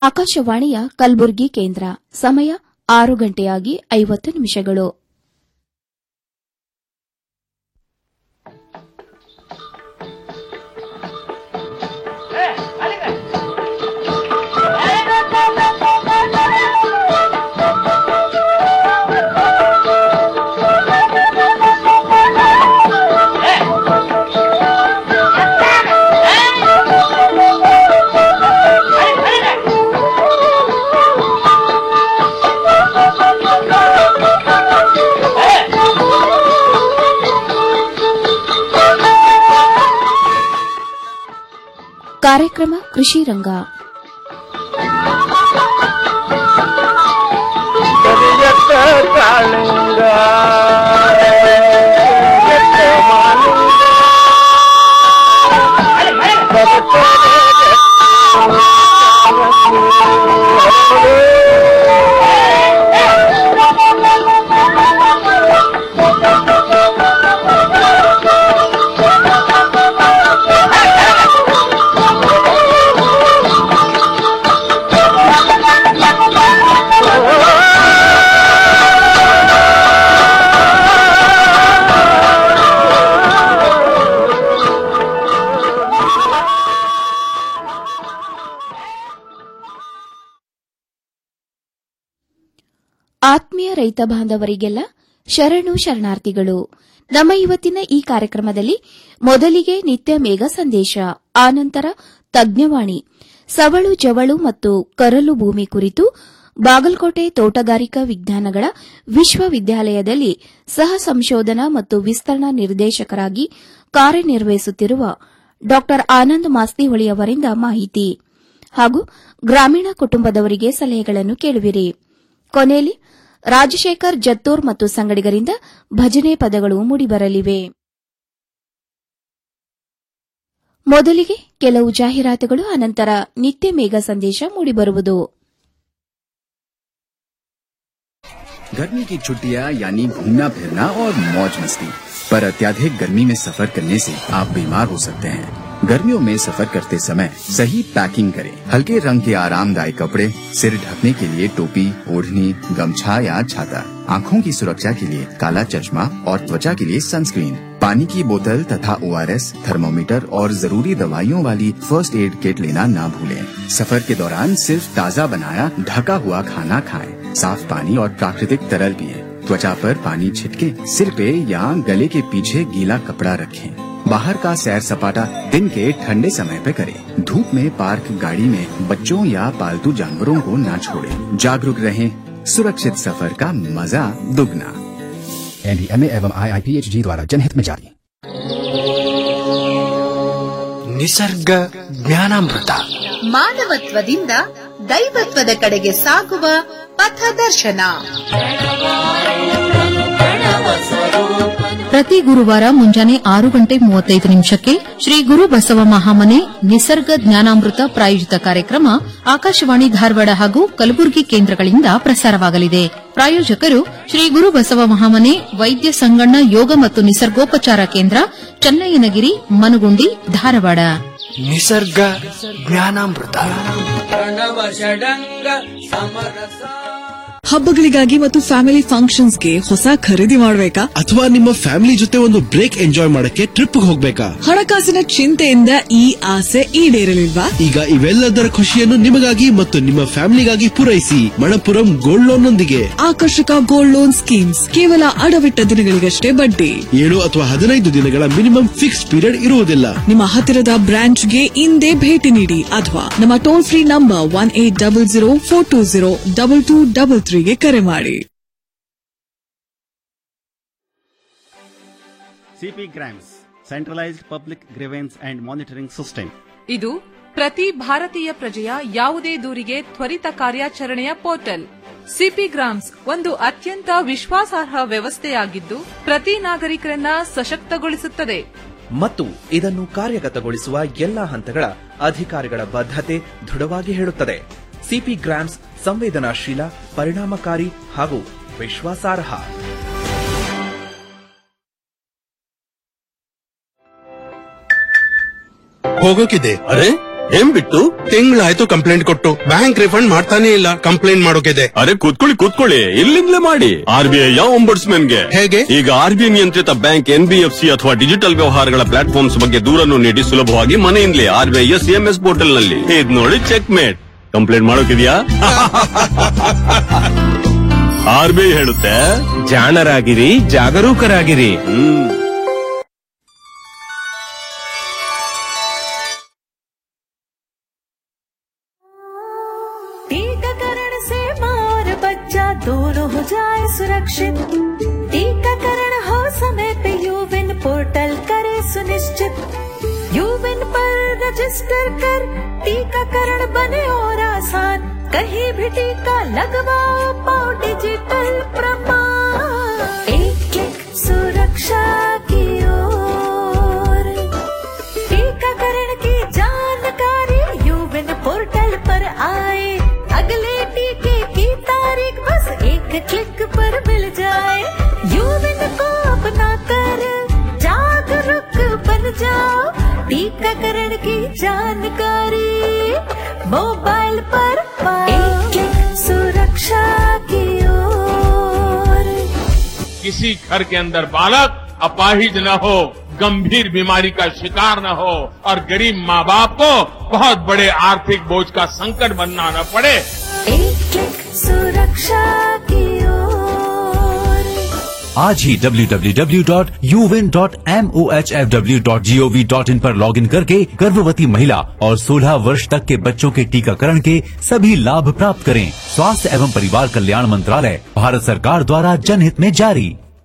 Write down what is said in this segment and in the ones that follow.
ಆಕಾಶವಾಣಿಯ ಕಲಬುರಗಿ ಕೇಂದ್ರ ಸಮಯ ಆರು ಗಂಟೆಯಾಗಿ ಐವತ್ತು ನಿಮಿಷಗಳು ಕಾರ್ಯಕ್ರಮ ಕೃಷಿ ರಂಗ ಕರಿಯತ್ತ ಕಾಳಿಂಗ ಕರಿಯತ್ತ ಮಾಲಿಂಗ ಆತ್ಮೀಯ ರೈತ ಬಾಂಧವರಿಗೆಲ್ಲ ಶರಣು ಶರಣಾರ್ಥಿಗಳು ನಮ್ಮ ಇವತ್ತಿನ ಈ ಕಾರ್ಯಕ್ರಮದಲ್ಲಿ ಮೊದಲಿಗೆ ನಿತ್ಯ ಮೇಘ ಸಂದೇಶ ಆನಂತರ ತಜ್ಞವಾಣಿ ಸವಳು ಜವಳು ಮತ್ತು ಕರಲು ಭೂಮಿ ಕುರಿತು ಬಾಗಲಕೋಟೆ ತೋಟಗಾರಿಕಾ ವಿಜ್ಞಾನಗಳ ವಿಶ್ವವಿದ್ಯಾಲಯದಲ್ಲಿ ಸಹ ಸಂಶೋಧನಾ ಮತ್ತು ವಿಸ್ತರಣಾ ನಿರ್ದೇಶಕರಾಗಿ ಕಾರ್ಯನಿರ್ವಹಿಸುತ್ತಿರುವ ಡಾ ಆನಂದ್ ಮಾಸ್ತಿಹೊಳಿ ಅವರಿಂದ ಮಾಹಿತಿ ಹಾಗೂ ಗ್ರಾಮೀಣ ಕುಟುಂಬದವರಿಗೆ ಸಲಹೆಗಳನ್ನು ಕೇಳುವಿರಿ ಕೊನೆಯಲ್ಲಿ ರಾಜಶೇಖರ್ ಜತ್ತೂರ್ ಮತ್ತು ಸಂಗಡಿಗರಿಂದ ಭಜನೆ ಪದಗಳು ಮೂಡಿಬರಲಿವೆ ಮೊದಲಿಗೆ ಕೆಲವು ಜಾಹೀರಾತುಗಳು ಅನಂತರ ನಿತ್ಯ ಮೇಘ ಸಂದೇಶ ಮೂಡಿಬರುವುದು गर्मी की छुट्टियां यानी घूमना फिरना और मौज मस्ती पर अत्याधिक गर्मी में सफर करने से आप बीमार हो सकते हैं गर्मियों में सफर करते समय सही पैकिंग करें हल्के रंग के आरामदायक कपड़े सिर ढकने के लिए टोपी ओढ़नी गमछा या छाता आँखों की सुरक्षा के लिए काला चश्मा और त्वचा के लिए सनस्क्रीन पानी की बोतल तथा ओ थर्मोमीटर और जरूरी दवाइयों वाली फर्स्ट एड किट लेना ना भूलें सफर के दौरान सिर्फ ताज़ा बनाया ढका हुआ खाना खाएं साफ पानी और प्राकृतिक तरल पिए त्वचा पर पानी छिटके सिर पे या गले के पीछे गीला कपड़ा रखें बाहर का सैर सपाटा दिन के ठंडे समय पे करें धूप में पार्क गाड़ी में बच्चों या पालतू जानवरों को ना छोड़ें जागरूक रहें सुरक्षित सफर का मजा दुगना एनडीएमए एवं आईआईपीएचजी द्वारा जनहित में जारी ನಿಸರ್ಗ ಜ್ಞಾನಾಮೃತ ಮಾನವತ್ವದಿಂದ ದೈವತ್ವದ ಕಡೆಗೆ ಸಾಗುವ ಪಥದರ್ಶನ ಪ್ರತಿ ಗುರುವಾರ ಮುಂಜಾನೆ ಆರು ಗಂಟೆ ಮೂವತ್ತೈದು ನಿಮಿಷಕ್ಕೆ ಶ್ರೀ ಗುರು ಬಸವ ಮಹಾಮನೆ ನಿಸರ್ಗ ಜ್ಞಾನಾಮೃತ ಪ್ರಾಯೋಜಿತ ಕಾರ್ಯಕ್ರಮ ಆಕಾಶವಾಣಿ ಧಾರವಾಡ ಹಾಗೂ ಕಲಬುರಗಿ ಕೇಂದ್ರಗಳಿಂದ ಪ್ರಸಾರವಾಗಲಿದೆ ಪ್ರಾಯೋಜಕರು ಶ್ರೀ ಗುರು ಬಸವ ಮಹಾಮನೆ ವೈದ್ಯ ಸಂಗಣ್ಣ ಯೋಗ ಮತ್ತು ನಿಸರ್ಗೋಪಚಾರ ಕೇಂದ್ರ ಚನ್ನಯ್ಯನಗಿರಿ ಮನುಗುಂಡಿ ಧಾರವಾಡ ನಿಸರ್ಗ ಜ್ಞಾನಾಮೃತ ಹಬ್ಬಗಳಿಗಾಗಿ ಮತ್ತು ಫ್ಯಾಮಿಲಿ ಫಂಕ್ಷನ್ಸ್ಗೆ ಹೊಸ ಖರೀದಿ ಮಾಡಬೇಕಾ ಅಥವಾ ನಿಮ್ಮ ಫ್ಯಾಮಿಲಿ ಜೊತೆ ಒಂದು ಬ್ರೇಕ್ ಎಂಜಾಯ್ ಮಾಡಕ್ಕೆ ಟ್ರಿಪ್ ಹೋಗ್ಬೇಕಾ ಹಣಕಾಸಿನ ಚಿಂತೆಯಿಂದ ಈ ಆಸೆ ಈಡೇರಲಿಲ್ವಾ ಈಗ ಇವೆಲ್ಲದರ ಖುಷಿಯನ್ನು ನಿಮಗಾಗಿ ಮತ್ತು ನಿಮ್ಮ ಫ್ಯಾಮಿಲಿಗಾಗಿ ಪೂರೈಸಿ ಮಣಪುರಂ ಗೋಲ್ಡ್ ಲೋನ್ ನೊಂದಿಗೆ ಆಕರ್ಷಕ ಗೋಲ್ಡ್ ಲೋನ್ ಸ್ಕೀಮ್ಸ್ ಕೇವಲ ಅಡವಿಟ್ಟ ದಿನಗಳಿಗಷ್ಟೇ ಬಡ್ಡಿ ಏಳು ಅಥವಾ ಹದಿನೈದು ದಿನಗಳ ಮಿನಿಮಮ್ ಫಿಕ್ಸ್ ಪೀರಿಯಡ್ ಇರುವುದಿಲ್ಲ ನಿಮ್ಮ ಹತ್ತಿರದ ಬ್ರಾಂಚ್ಗೆ ಇಂದೇ ಭೇಟಿ ನೀಡಿ ಅಥವಾ ನಮ್ಮ toll free number one eight double zero four two zero double two double ತ್ರೀಗೆ ಕರೆ ಮಾಡಿ C P grams centralised public grievance and monitoring system ಇದು ಪ್ರತಿ ಭಾರತೀಯ ಪ್ರಜೆಯ ಯಾವುದೇ ದೂರಿಗೆ ತ್ವರಿತ ಕಾರ್ಯಾಚರಣೆಯ ಪೋರ್ಟಲ್ ಸಿಪಿ ಗ್ರಾಮ್ಸ್ ಒಂದು ಅತ್ಯಂತ ವಿಶ್ವಾಸಾರ್ಹ ವ್ಯವಸ್ಥೆಯಾಗಿದ್ದು ಪ್ರತಿ ನಾಗರಿಕರನ್ನ ಸಶಕ್ತಗೊಳಿಸುತ್ತದೆ ಮತ್ತು ಇದನ್ನು ಕಾರ್ಯಗತಗೊಳಿಸುವ ಎಲ್ಲಾ ಹಂತಗಳ ಅಧಿಕಾರಿಗಳ ಬದ್ಧತೆ ದೃಢವಾಗಿ ಹೇಳುತ್ತದೆ ಸಿಪಿ ಗ್ರಾಮ್ಸ್ ಸಂವೇದನಾಶೀಲ ಪರಿಣಾಮಕಾರಿ ಹಾಗೂ ವಿಶ್ವಾಸಾರ್ಹ ಹೋಗೋಕಿದೆ ಅರೆ ಏನ್ ಬಿಟ್ಟು ತಿಂಗಳಾಯ್ತು ಕಂಪ್ಲೇಂಟ್ ಕೊಟ್ಟು ಬ್ಯಾಂಕ್ ರಿಫಂಡ್ ಮಾಡ್ತಾನೆ ಇಲ್ಲ ಕಂಪ್ಲೇಂಟ್ ಮಾಡೋಕಿದೆ ಅರೆ ಕೂತ್ಕೊಳ್ಳಿ ಕೂತ್ಕೊಳ್ಳಿ ಇಲ್ಲಿಂದಲೇ ಮಾಡಿ ಆರ್ ಬಿ ಐ ಗೆ ಹೇಗೆ ಈಗ ಆರ್ ಬಿ ಐ ನಿಯಂತ್ರಿತ bank N B F C ಅಥವಾ ಡಿಜಿಟಲ್ ವ್ಯವಹಾರಗಳ ಪ್ಲಾಟ್ಫಾರ್ಮ್ಸ್ ಬಗ್ಗೆ ದೂರನ್ನು ನೀಡಿ ಸುಲಭವಾಗಿ ಮನೆಯಿಂದಲೇ R B I S M S portal ನಲ್ಲಿ ಇದ್ ನೋಡಿ ಚೆಕ್ ಮೇಟ್ ಕಂಪ್ಲೇಂಟ್ ಮಾಡೋಕಿದ್ಯಾ ಆರ್ ಬಿ ಐ ಹೇಳುತ್ತೆ ಜಾಣರಾಗಿರಿ ಜಾಗರೂಕರಾಗಿರಿ ಹ್ಮ್ टीकाकरण से माँ और बच्चा दोनों हो जाए सुरक्षित टीकाकरण हो समय पे यूविन पोर्टल करे सुनिश्चित यूविन पर रजिस्टर कर टीकाकरण बने और आसान कहीं भी टीका लगवाओ पाओ डिजिटल प्रमाण एक क्लिक सुरक्षा की ओर टीकाकरण की जानकारी यूविन पोर्टल पर आए अगले टीके की तारीख बस एक क्लिक पर मिल जाए यूविन को अपना कर जागरूक बन जाओ टीकाकरण की जानकारी मोबाइल पर पाओ एक क्लिक सुरक्षा की ओर किसी घर के अंदर बालक अपाहिज न हो गंभीर बीमारी का शिकार न हो और गरीब माँ बाप को बहुत बड़े आर्थिक बोझ का संकट बनना न पड़े एक क्लिक सुरक्षा की ओर आज ही www.uvin.mohfw.gov.in पर लॉगिन करके गर्भवती महिला और 16 वर्ष तक के बच्चों के टीकाकरण के सभी लाभ प्राप्त करें स्वास्थ्य एवं परिवार कल्याण मंत्रालय भारत सरकार द्वारा जनहित में जारी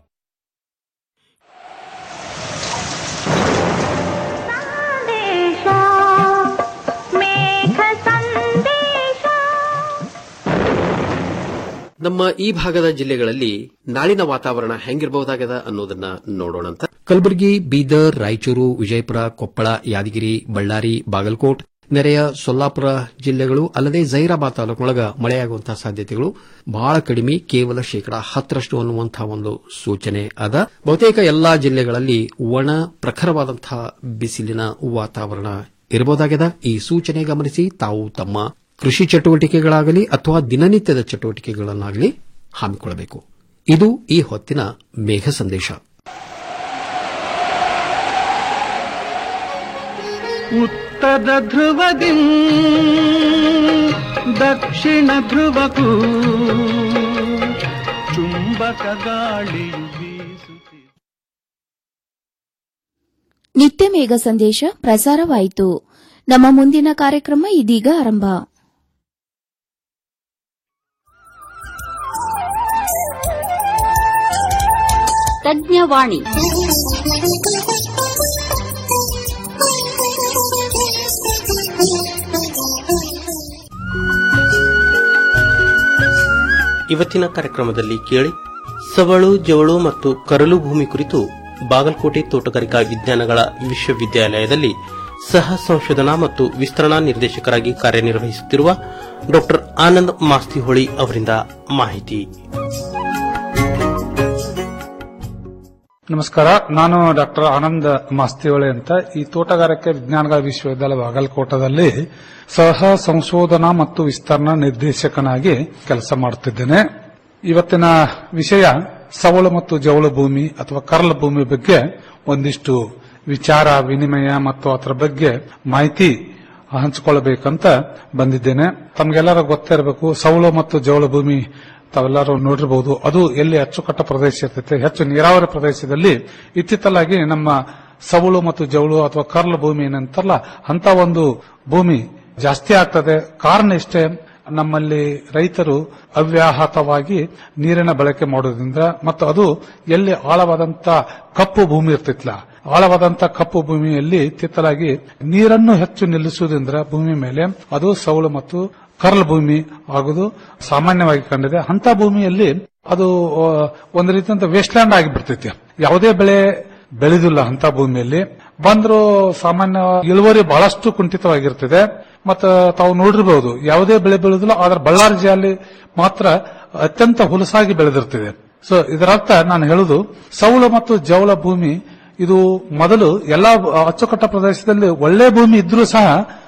ನಮ್ಮ ಈ ಭಾಗದ ಜಿಲ್ಲೆಗಳಲ್ಲಿ ನಾಳಿನ ವಾತಾವರಣ ಹೆಂಗಿರಬಹುದಾಗದ ಅನ್ನೋದನ್ನ ನೋಡೋಣಂತ ಕಲಬುರಗಿ ಬೀದರ್ ರಾಯಚೂರು ವಿಜಯಪುರ ಕೊಪ್ಪಳ ಯಾದಗಿರಿ ಬಳ್ಳಾರಿ ಬಾಗಲಕೋಟ್ ನೆರೆಯ ಸೊಲ್ಲಾಪುರ ಜಿಲ್ಲೆಗಳು ಅಲ್ಲದೆ ಜೈರಾಬಾದ್ ತಾಲೂಕಿನೊಳಗ ಮಳೆಯಾಗುವಂತಹ ಸಾಧ್ಯತೆಗಳು ಬಹಳ ಕಡಿಮೆ ಕೇವಲ ಶೇಕಡಾ ಹತ್ತರಷ್ಟು ಅನ್ನುವಂತಹ ಒಂದು ಸೂಚನೆ ಅದ ಬಹುತೇಕ ಎಲ್ಲಾ ಜಿಲ್ಲೆಗಳಲ್ಲಿ ಒಣ ಪ್ರಖರವಾದಂತಹ ಬಿಸಿಲಿನ ವಾತಾವರಣ ಇರಬಹುದಾಗಿದೆ ಈ ಸೂಚನೆ ಗಮನಿಸಿ ತಾವು ತಮ್ಮ ಕೃಷಿ ಚಟುವಟಿಕೆಗಳಾಗಲಿ ಅಥವಾ ದಿನನಿತ್ಯದ ಚಟುವಟಿಕೆಗಳನ್ನಾಗಲಿ ಹಮ್ಮಿಕೊಳ್ಳಬೇಕು ಇದು ಈ ಹೊತ್ತಿನ ಮೇಘ ಸಂದೇಶ ಉತ್ತರ ಧ್ರುವದಿ ದಕ್ಷಿಣ ಧ್ರುವಕ್ಕೂ ಚುಂಬಕ ಗಾಳಿಯು ಬೀಸುತ್ತಿದೆ ನಿತ್ಯ ಮೇಘ ಸಂದೇಶ ಪ್ರಸಾರವಾಯಿತು ನಮ್ಮ ಮುಂದಿನ ಕಾರ್ಯಕ್ರಮ ಇದೀಗ ಆರಂಭ ತಜ್ಞವಾಣಿ ಇವತ್ತಿನ ಕಾರ್ಯಕ್ರಮದಲ್ಲಿ ಕೇಳಿ ಸವಳು ಜವಳು ಮತ್ತು ಕರಲು ಭೂಮಿ ಕುರಿತು ಬಾಗಲಕೋಟೆ ತೋಟಗಾರಿಕಾ ವಿಜ್ಞಾನಗಳ ವಿಶ್ವವಿದ್ಯಾಲಯದಲ್ಲಿ ಸಹ ಸಂಶೋಧನಾ ಮತ್ತು ವಿಸ್ತರಣಾ ನಿರ್ದೇಶಕರಾಗಿ ಕಾರ್ಯನಿರ್ವಹಿಸುತ್ತಿರುವ ಡಾ ಆನಂದ್ ಮಾಸ್ತಿಹೊಳಿ ಅವರಿಂದ ಮಾಹಿತಿ ನಮಸ್ಕಾರ ನಾನು ಡಾಕ್ಟರ್ ಆನಂದ್ ಮಾಸ್ತಿವಳೆ ಅಂತ ಈ ತೋಟಗಾರಿಕೆ ವಿಜ್ಞಾನಗಳ ವಿಶ್ವವಿದ್ಯಾಲಯ ಬಾಗಲಕೋಟದಲ್ಲಿ ಸಹ ಸಂಶೋಧನಾ ಮತ್ತು ವಿಸ್ತರಣಾ ನಿರ್ದೇಶಕನಾಗಿ ಕೆಲಸ ಮಾಡುತ್ತಿದ್ದೇನೆ ಇವತ್ತಿನ ವಿಷಯ ಸವಳು ಮತ್ತು ಜವಳು ಭೂಮಿ ಅಥವಾ ಕರ್ಲ ಭೂಮಿ ಬಗ್ಗೆ ಒಂದಿಷ್ಟು ವಿಚಾರ ವಿನಿಮಯ ಮತ್ತು ಅದರ ಬಗ್ಗೆ ಮಾಹಿತಿ ಹಂಚಿಕೊಳ್ಳಬೇಕಂತ ಬಂದಿದ್ದೇನೆ ತಮಗೆಲ್ಲರ ಗೊತ್ತಿರಬೇಕು ಸವಳು ಮತ್ತು ಜವಳು ಭೂಮಿ ತಾವೆಲ್ಲರೂ ನೋಡಿರಬಹುದು ಅದು ಎಲ್ಲಿ ಅಚ್ಚುಕಟ್ಟ ಪ್ರದೇಶ ಇರ್ತೈತೆ ಹೆಚ್ಚು ನೀರಾವರಿ ಪ್ರದೇಶದಲ್ಲಿ ಇತ್ತಿತ್ತಲಾಗಿ ನಮ್ಮ ಸವಳು ಮತ್ತು ಜವಳು ಅಥವಾ ಕರ್ಲ ಭೂಮಿ ಏನಂತಾರಲ್ಲ ಅಂತ ಒಂದು ಭೂಮಿ ಜಾಸ್ತಿ ಆಗ್ತದೆ ಕಾರಣ ಇಷ್ಟೇ ನಮ್ಮಲ್ಲಿ ರೈತರು ಅವ್ಯಾಹತವಾಗಿ ನೀರಿನ ಬಳಕೆ ಮಾಡೋದ್ರಿಂದ ಮತ್ತು ಅದು ಎಲ್ಲಿ ಆಳವಾದಂತ ಕಪ್ಪು ಭೂಮಿ ಇರ್ತಿತ್ಲ ಆಳವಾದಂತ ಕಪ್ಪು ಭೂಮಿಯಲ್ಲಿ ತಿತ್ತಲಾಗಿ ನೀರನ್ನು ಹೆಚ್ಚು ನಿಲ್ಲಿಸುವುದರಿಂದ ಭೂಮಿ ಮೇಲೆ ಅದು ಸವಳು ಮತ್ತು ಕರ್ಲ್ ಭೂಮಿ ಆಗುವುದು ಸಾಮಾನ್ಯವಾಗಿ ಕಂಡಿದೆ ಅಂತ ಭೂಮಿಯಲ್ಲಿ ಅದು ಆ, ಒಂದು ರೀತಿಯಂತ ವೇಸ್ಟ್ಲ್ಯಾಂಡ್ ಆಗಿಬಿಡ್ತೈತಿ ಯಾವುದೇ ಬೆಳೆ ಬೆಳೆದಿಲ್ಲ ಅಂತ ಭೂಮಿಯಲ್ಲಿ ಬಂದ್ರು ಸಾಮಾನ್ಯ ಇಳುವರಿ ಬಹಳಷ್ಟು ಕುಂಠಿತವಾಗಿರ್ತದೆ ಮತ್ತು ತಾವು ನೋಡಿರಬಹುದು ಯಾವುದೇ ಬೆಳೆ ಬೆಳೆದಿಲ್ಲ ಆದ್ರೆ ಬಳ್ಳಾರಿ ಜಿಲ್ಲೆಯಲ್ಲಿ ಮಾತ್ರ ಅತ್ಯಂತ ಹುಲಸಾಗಿ ಬೆಳೆದಿರ್ತದೆ ಸೊ ಇದರರ್ಥ ನಾನು ಹೇಳುದು ಸೌಳ ಮತ್ತು ಜವಳ ಭೂಮಿ ಇದು ಮೊದಲು ಎಲ್ಲಾ ಅಚ್ಚುಕಟ್ಟ ಪ್ರದೇಶದಲ್ಲಿ ಒಳ್ಳೆ ಭೂಮಿ ಇದ್ರೂ ಸಹ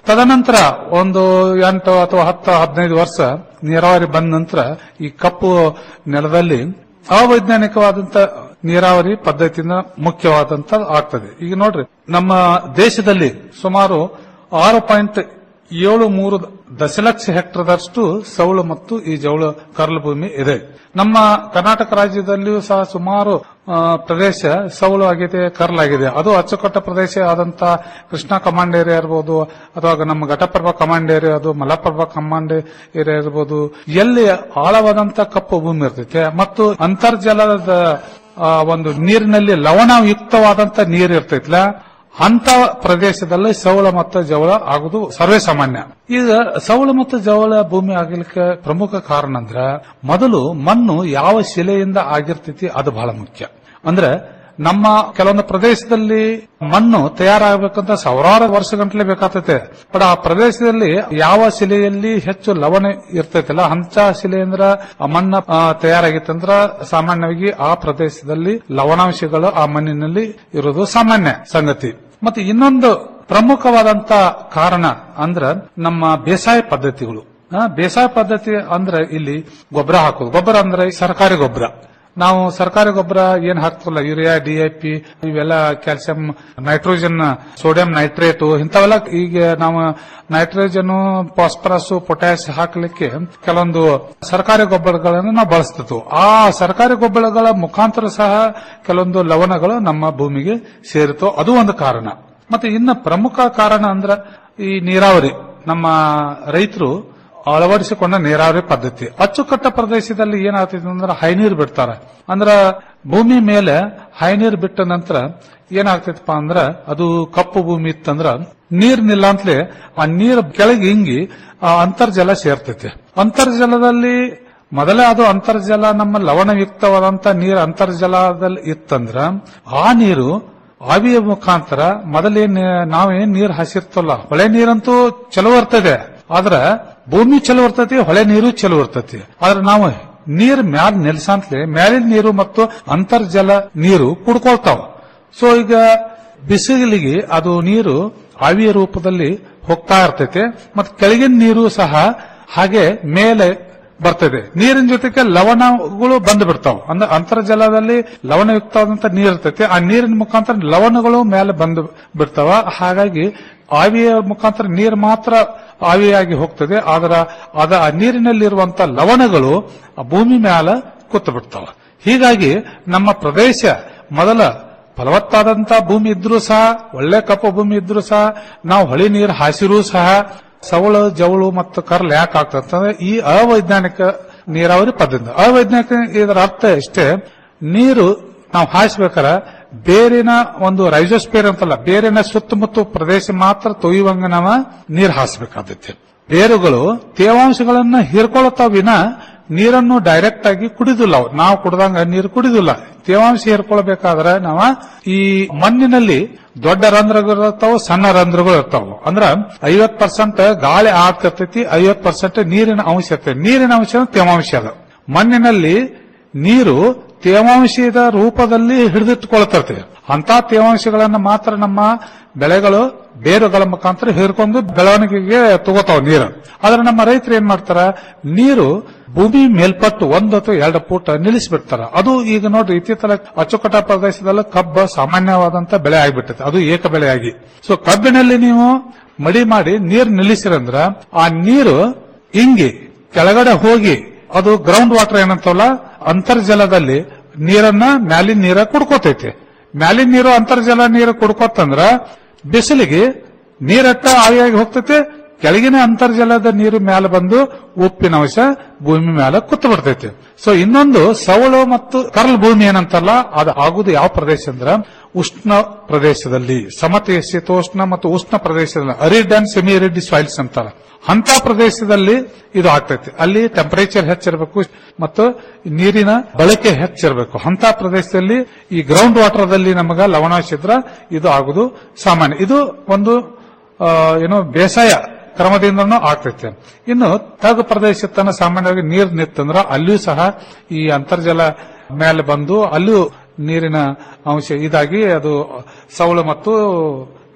ತದನಂತರ ಒಂದು ಎಂಟು ಅಥವಾ ಹತ್ತು ಹದಿನೈದು ವರ್ಷ ನೀರಾವರಿ ಬಂದ ನಂತರ ಈ ಕಪ್ಪು ನೆಲದಲ್ಲಿ ಅವೈಜ್ಞಾನಿಕವಾದಂತ ನೀರಾವರಿ ಪದ್ಧತಿಯಿಂದ ಮುಖ್ಯವಾದಂತ ಆಗ್ತದೆ ಈಗ ನೋಡ್ರಿ ನಮ್ಮ ದೇಶದಲ್ಲಿ ಸುಮಾರು ಆರು ಪಾಯಿಂಟ್ ಏಳು ಮೂರು ದಶಲಕ್ಷ ಹೆಕ್ಟರ್ದಷ್ಟು ಸೌಳು ಮತ್ತು ಈ ಜೌಳು ಕರಲು ಭೂಮಿ ಇದೆ ನಮ್ಮ ಕರ್ನಾಟಕ ರಾಜ್ಯದಲ್ಲಿಯೂ ಸಹ ಸುಮಾರು ಆ, ಪ್ರದೇಶ ಸೌಳು ಆಗಿದೆ ಕರ್ಲಾಗಿದೆ ಅದು ಅಚ್ಚುಕಟ್ಟ ಪ್ರದೇಶ ಆದಂತ ಕೃಷ್ಣಾ ಕಮಾಂಡ್ ಏರಿಯಾ ಇರ್ಬೋದು ಅಥವಾ ನಮ್ಮ ಘಟಪ್ರಭಾ ಕಮಾಂಡ್ ಏರಿಯಾ ಅದು ಮಲಪ್ರಭಾ ಕಮಾಂಡ್ ಏರಿಯಾ ಇರ್ಬೋದು ಎಲ್ಲಿ ಆಳವಾದಂತ ಕಪ್ಪು ಭೂಮಿ ಇರ್ತೈತೆ ಮತ್ತು ಅಂತರ್ಜಲದ ಆ, ಒಂದು ನೀರಿನಲ್ಲಿ ಲವಣಯುಕ್ತವಾದಂತ ನೀರು ಇರ್ತೈತ್ಲ ಅಂತ ಪ್ರದೇಶದಲ್ಲಿ ಸೌಳ ಮತ್ತು ಜವಳ ಆಗುದು ಸರ್ವೇ ಸಾಮಾನ್ಯ ಈಗ ಸೌಳ ಮತ್ತು ಜವಳ ಭೂಮಿ ಆಗಲಿಕ್ಕೆ ಪ್ರಮುಖ ಕಾರಣ ಅಂದ್ರ ಮೊದಲು ಮಣ್ಣು ಯಾವ ಶಿಲೆಯಿಂದ ಆಗಿರ್ತೈತಿ ಅದು ಬಹಳ ಮುಖ್ಯ ಅಂದ್ರೆ ನಮ್ಮ ಕೆಲವೊಂದು ಪ್ರದೇಶದಲ್ಲಿ ಮಣ್ಣು ತಯಾರಾಗಬೇಕಂತ ಸಾವಿರಾರು ವರ್ಷಗಂಟಲೆ ಬೇಕಾಗ್ತೈತೆ ಬಟ್ ಆ ಪ್ರದೇಶದಲ್ಲಿ ಯಾವ ಶಿಲೆಯಲ್ಲಿ ಹೆಚ್ಚು ಲವಣ ಇರ್ತೈತಲ್ಲ ಅಂತ ಶಿಲೆ ಅಂದ್ರ ಆ ಮಣ್ಣ ಆ, ತಯಾರಾಗಿತ್ತಂದ್ರ ಸಾಮಾನ್ಯವಾಗಿ ಆ ಪ್ರದೇಶದಲ್ಲಿ ಲವಣಾಂಶಗಳು ಆ ಮಣ್ಣಿನಲ್ಲಿ ಇರೋದು ಸಾಮಾನ್ಯ ಸಂಗತಿ ಮತ್ತೆ ಇನ್ನೊಂದು ಪ್ರಮುಖವಾದಂತ ಕಾರಣ ಅಂದ್ರ ನಮ್ಮ ಬೇಸಾಯ ಪದ್ಧತಿಗಳು ಆ, ಬೇಸಾಯ ಪದ್ಧತಿ ಅಂದ್ರೆ ಇಲ್ಲಿ ಗೊಬ್ಬರ ಹಾಕೋದು ಗೊಬ್ಬರ ಅಂದ್ರೆ ಸರ್ಕಾರಿ ಗೊಬ್ಬರ ನಾವು ಸರ್ಕಾರಿ ಗೊಬ್ಬರ ಏನ್ ಹಾಕ್ತಲ್ಲ ಯೂರಿಯಾ ಡಿಎಪಿ ಇವೆಲ್ಲ ಕ್ಯಾಲ್ಸಿಯಂ ನೈಟ್ರೋಜನ್ ಸೋಡಿಯಂ ನೈಟ್ರೇಟ್ ಇಂಥವೆಲ್ಲ ಈಗ ನಾವು ನೈಟ್ರೋಜನ್ ಫಾಸ್ಫರಸ್ ಪೊಟ್ಯಾಸ್ ಹಾಕಲಿಕ್ಕೆ ಕೆಲವೊಂದು ಸರ್ಕಾರಿ ಗೊಬ್ಬರಗಳನ್ನು ನಾವು ಬಳಸ್ತಿದ್ವು ಆ ಸರ್ಕಾರಿ ಗೊಬ್ಬರಗಳ ಮುಖಾಂತರ ಸಹ ಕೆಲವೊಂದು ಲವಣಗಳು ನಮ್ಮ ಭೂಮಿಗೆ ಸೇರಿತು ಅದು ಒಂದು ಕಾರಣ ಮತ್ತೆ ಇನ್ನ ಪ್ರಮುಖ ಕಾರಣ ಅಂದ್ರ ಈ ನೀರಾವರಿ ನಮ್ಮ ರೈತರು ಅಳವಡಿಸಿಕೊಂಡ ನೀರಾವರಿ ಪದ್ಧತಿ ಅಚ್ಚುಕಟ್ಟ ಪ್ರದೇಶದಲ್ಲಿ ಏನಾಗ್ತೈತೆ ಅಂದ್ರೆ ಹೈನೀರು ಬಿಡ್ತಾರೆ ಅಂದ್ರ ಭೂಮಿ ಮೇಲೆ ಹೈನೀರು ಬಿಟ್ಟ ನಂತರ ಏನಾಗ್ತೈತಪ್ಪ ಅಂದ್ರ ಅದು ಕಪ್ಪು ಭೂಮಿ ಇತ್ತಂದ್ರ ನೀರ್ ನಿಲ್ಲ ಅಂತಲೇ ಆ ನೀರ್ ಕೆಳಗೆ ಹಿಂಗಿ ಆ ಅಂತರ್ಜಲ ಸೇರ್ತೈತೆ ಅಂತರ್ಜಲದಲ್ಲಿ ಮೊದಲೇ ಅದು ಅಂತರ್ಜಲ ನಮ್ಮ ಲವಣಯುಕ್ತವಾದಂತ ನೀರು ಅಂತರ್ಜಲದಲ್ಲಿ ಇತ್ತಂದ್ರ ಆ ನೀರು ಆವಿಯ ಮುಖಾಂತರ ಮೊದಲೇನ್ ನಾವೇನ್ ನೀರ್ ಹಾಸಿರ್ತಲ್ಲ ಹೊಳೆ ನೀರಂತೂ ಚಲೋ ಇರ್ತದೆ ಆದ್ರ ಭೂಮಿ ಚಲೋ ಇರ್ತೈತಿ ಹೊಳೆ ನೀರು ಚಲೋ ಇರ್ತೈತಿ ಆದ್ರೆ ನಾವು ನೀರ್ ಮ್ಯಾಲ ನೆಲ್ಸಂತ್ಲೆ ಮ್ಯಾಲಿನ ನೀರು ಮತ್ತು ಅಂತರ್ಜಲ ನೀರು ಕುಡ್ಕೊಳ್ತಾವ ಸೊ ಈಗ ಬಿಸಿಲಿಗೆ ಅದು ನೀರು ಆವಿಯ ರೂಪದಲ್ಲಿ ಹೋಗ್ತಾ ಇರ್ತೈತೆ ಮತ್ತೆ ಕೆಳಗಿನ ನೀರು ಸಹ ಹಾಗೆ ಮೇಲೆ ಬರ್ತದೆ ನೀರಿನ ಜೊತೆಗೆ ಲವಣಗಳು ಬಂದು ಬಿಡ್ತಾವ ಅಂದ್ರೆ ಅಂತರ್ಜಲದಲ್ಲಿ ಲವಣಯುಕ್ತವಾದಂತ ನೀರು ಇರ್ತೈತೆ ಆ ನೀರಿನ ಮುಖಾಂತರ ಲವಣಗಳು ಮೇಲೆ ಬಂದು ಬಿಡ್ತಾವ ಹಾಗಾಗಿ ಆವಿಯ ಮುಖಾಂತರ ನೀರು ಮಾತ್ರ ಆವಿಯಾಗಿ ಹೋಗ್ತದೆ ಆದ್ರ ಅದ ಆ ನೀರಿನಲ್ಲಿರುವಂತ ಲವಣಗಳು ಆ ಭೂಮಿ ಮ್ಯಾಲ ಕೂತು ಬಿಡ್ತಾವ ಹೀಗಾಗಿ ನಮ್ಮ ಪ್ರದೇಶ ಮೊದಲ ಫಲವತ್ತಾದಂತ ಭೂಮಿ ಇದ್ರೂ ಸಹ ಒಳ್ಳೆ ಕಪ್ಪು ಭೂಮಿ ಇದ್ರೂ ಸಹ ನಾವು ಹೊಳಿ ನೀರು ಹಾಸಿರೂ ಸಹ ಸವಳು ಜವಳು ಮತ್ತು ಕರ್ಲ್ ಯಾಕೆ ಆಗ್ತದೆ ಈ ಅವೈಜ್ಞಾನಿಕ ನೀರಾವರಿ ಪದ್ಧತಿ ಅವೈಜ್ಞಾನಿಕ ಇದರ ಅರ್ಥ ಇಷ್ಟೇ ನೀರು ನಾವು ಹಾಯಿಸ್ಬೇಕಾರ ಬೇರಿನ ಒಂದು ರೈಜೋಸ್ಪೇರ್ ಅಂತಲ್ಲ ಬೇರಿನ ಸುತ್ತಮುತ್ತ ಪ್ರದೇಶ ಮಾತ್ರ ತೊಯ್ಯುವಂಗ ನಾವು ನೀರು ಹಾಯಿಸಬೇಕಾದೈತಿ ಬೇರುಗಳು ತೇವಾಂಶಗಳನ್ನ ಹೀರ್ಕೊಳ್ತಾವ ವಿನ ನೀರನ್ನು ಡೈರೆಕ್ಟ್ ಆಗಿ ಕುಡಿದಿಲ್ಲ ಅವು. ನಾವು ಕುಡ್ದಂಗ ನೀರು ಕುಡಿದಿಲ್ಲ ತೇವಾಂಶ ಹೀರ್ಕೊಳ್ಬೇಕಾದ್ರೆ ನಾವು ಈ ಮಣ್ಣಿನಲ್ಲಿ ದೊಡ್ಡ ರಂಧ್ರಗಳು ಇರ್ತಾವ ಸಣ್ಣ ರಂಧ್ರಗಳು ಇರ್ತಾವ ಅಂದ್ರ ಐವತ್ ಪರ್ಸೆಂಟ್ ಗಾಳಿ ಆಗ್ತಿರ್ತೈತಿ ಐವತ್ ಪರ್ಸೆಂಟ್ ನೀರಿನ ಅಂಶ ಇರ್ತೈತಿ ನೀರಿನ ಅಂಶ ತೇವಾಂಶ ಅದ ಮಣ್ಣಿನಲ್ಲಿ ನೀರು ತೇವಾಂಶದ ರೂಪದಲ್ಲಿ ಹಿಡಿದಿಟ್ಟುಕೊಳ್ತಿರ್ತದೆ ಅಂತ ತೇವಾಂಶಗಳನ್ನ ಮಾತ್ರ ನಮ್ಮ ಬೆಳೆಗಳು ಬೇರುಗಳ ಮುಖಾಂತರ ಹೀರ್ಕೊಂಡು ಬೆಳವಣಿಗೆಗೆ ತಗೋತಾವ ನೀರು ಆದ್ರೆ ನಮ್ಮ ರೈತರು ಏನ್ ಮಾಡ್ತಾರ ನೀರು ಭೂಮಿ ಮೇಲ್ಪಟ್ಟು ಒಂದು ಅಥವಾ ಎರಡು ಫೂಟ್ ನಿಲ್ಲಿಸ್ಬಿಡ್ತಾರ ಅದು ಈಗ ನೋಡ್ರಿ ಇತ್ತೀಚಲ ಅಚ್ಚುಕಟ್ಟ ಪ್ರದೇಶದಲ್ಲಿ ಕಬ್ಬ ಸಾಮಾನ್ಯವಾದಂತ ಬೆಳೆ ಆಗಿಬಿಟ್ಟೈತೆ ಅದು ಏಕ ಬೆಳೆಯಾಗಿ ಸೊ ಕಬ್ಬಿನಲ್ಲಿ ನೀವು ಮಡಿ ಮಾಡಿ ನೀರು ನಿಲ್ಲಿಸಿರಂದ್ರ ಆ ನೀರು ಹಿಂಗಿ ಕೆಳಗಡೆ ಹೋಗಿ ಅದು ಗ್ರೌಂಡ್ ವಾಟರ್ ಏನಂತವಲ್ಲ ಅಂತರ್ಜಲದಲ್ಲಿ ನೀರನ್ನ ಮ್ಯಾಲಿನ ನೀರ ಕುಡ್ಕೋತೈತಿ ಮ್ಯಾಲಿನ ನೀರು ಅಂತರ್ಜಲ ನೀರು ಕುಡ್ಕೋತಂದ್ರ ಬಿಸಿಲಿಗೆ ನೀರಟ್ಟ ಆವಿಯಾಗಿ ಹೋಗ್ತೈತಿ ಕೆಳಗಿನ ಅಂತರ್ಜಲದ ನೀರು ಮೇಲೆ ಬಂದು ಉಪ್ಪಿನ ಅಂಶ ಭೂಮಿ ಮೇಲೆ ಕುತ್ತು ಬಿಡ್ತೈತಿ ಸೊ ಇನ್ನೊಂದು ಸವಳು ಮತ್ತು ಕರಲ್ ಭೂಮಿ ಏನಂತಲ್ಲ ಅದು ಆಗುದು ಯಾವ ಪ್ರದೇಶ ಅಂದ್ರ ಉಷ್ಣ ಪ್ರದೇಶದಲ್ಲಿ ಸಮತೆ ಶೀತೋಷ್ಣ ಮತ್ತು ಉಷ್ಣ ಪ್ರದೇಶದಲ್ಲಿ arid and semi arid soils ಅಂತಾರ ಅಂತ ಪ್ರದೇಶದಲ್ಲಿ ಇದು ಆಗ್ತೈತಿ ಅಲ್ಲಿ ಟೆಂಪರೇಚರ್ ಹೆಚ್ಚಿರಬೇಕು ಮತ್ತು ನೀರಿನ ಬಳಕೆ ಹೆಚ್ಚಿರಬೇಕು ಅಂತ ಪ್ರದೇಶದಲ್ಲಿ ಈ ಗ್ರೌಂಡ್ ವಾಟರ್ದಲ್ಲಿ ನಮಗ ಲವಣಾಂಶ ಇದ್ರ ಇದು ಆಗುದು ಸಾಮಾನ್ಯ ಇದು ಒಂದು ಆ, ಏನು ಬೇಸಾಯ ಕ್ರಮದಿಂದನೂ ಆಗ್ತೈತೆ ಇನ್ನು ತಗ್ಗು ಪ್ರದೇಶ ತನ ಸಾಮಾನ್ಯವಾಗಿ ನೀರು ನಿತ್ತಂದ್ರ ಅಲ್ಲಿಯೂ ಸಹ ಈ ಅಂತರ್ಜಲ ಮೇಲೆ ಬಂದು ಅಲ್ಲಿಯೂ ನೀರಿನ ಅಂಶ ಇದಾಗಿ ಅದು ಸವಳು ಮತ್ತು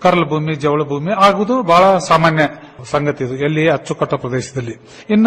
ಕರ್ಲ್ ಭೂಮಿ ಜವಳ ಭೂಮಿ ಆಗುವುದು ಬಹಳ ಸಾಮಾನ್ಯ ಸಂಗತಿ ಇದು ಎಲ್ಲಿ ಅಚ್ಚುಕಟ್ಟ ಪ್ರದೇಶದಲ್ಲಿ ಇನ್ನ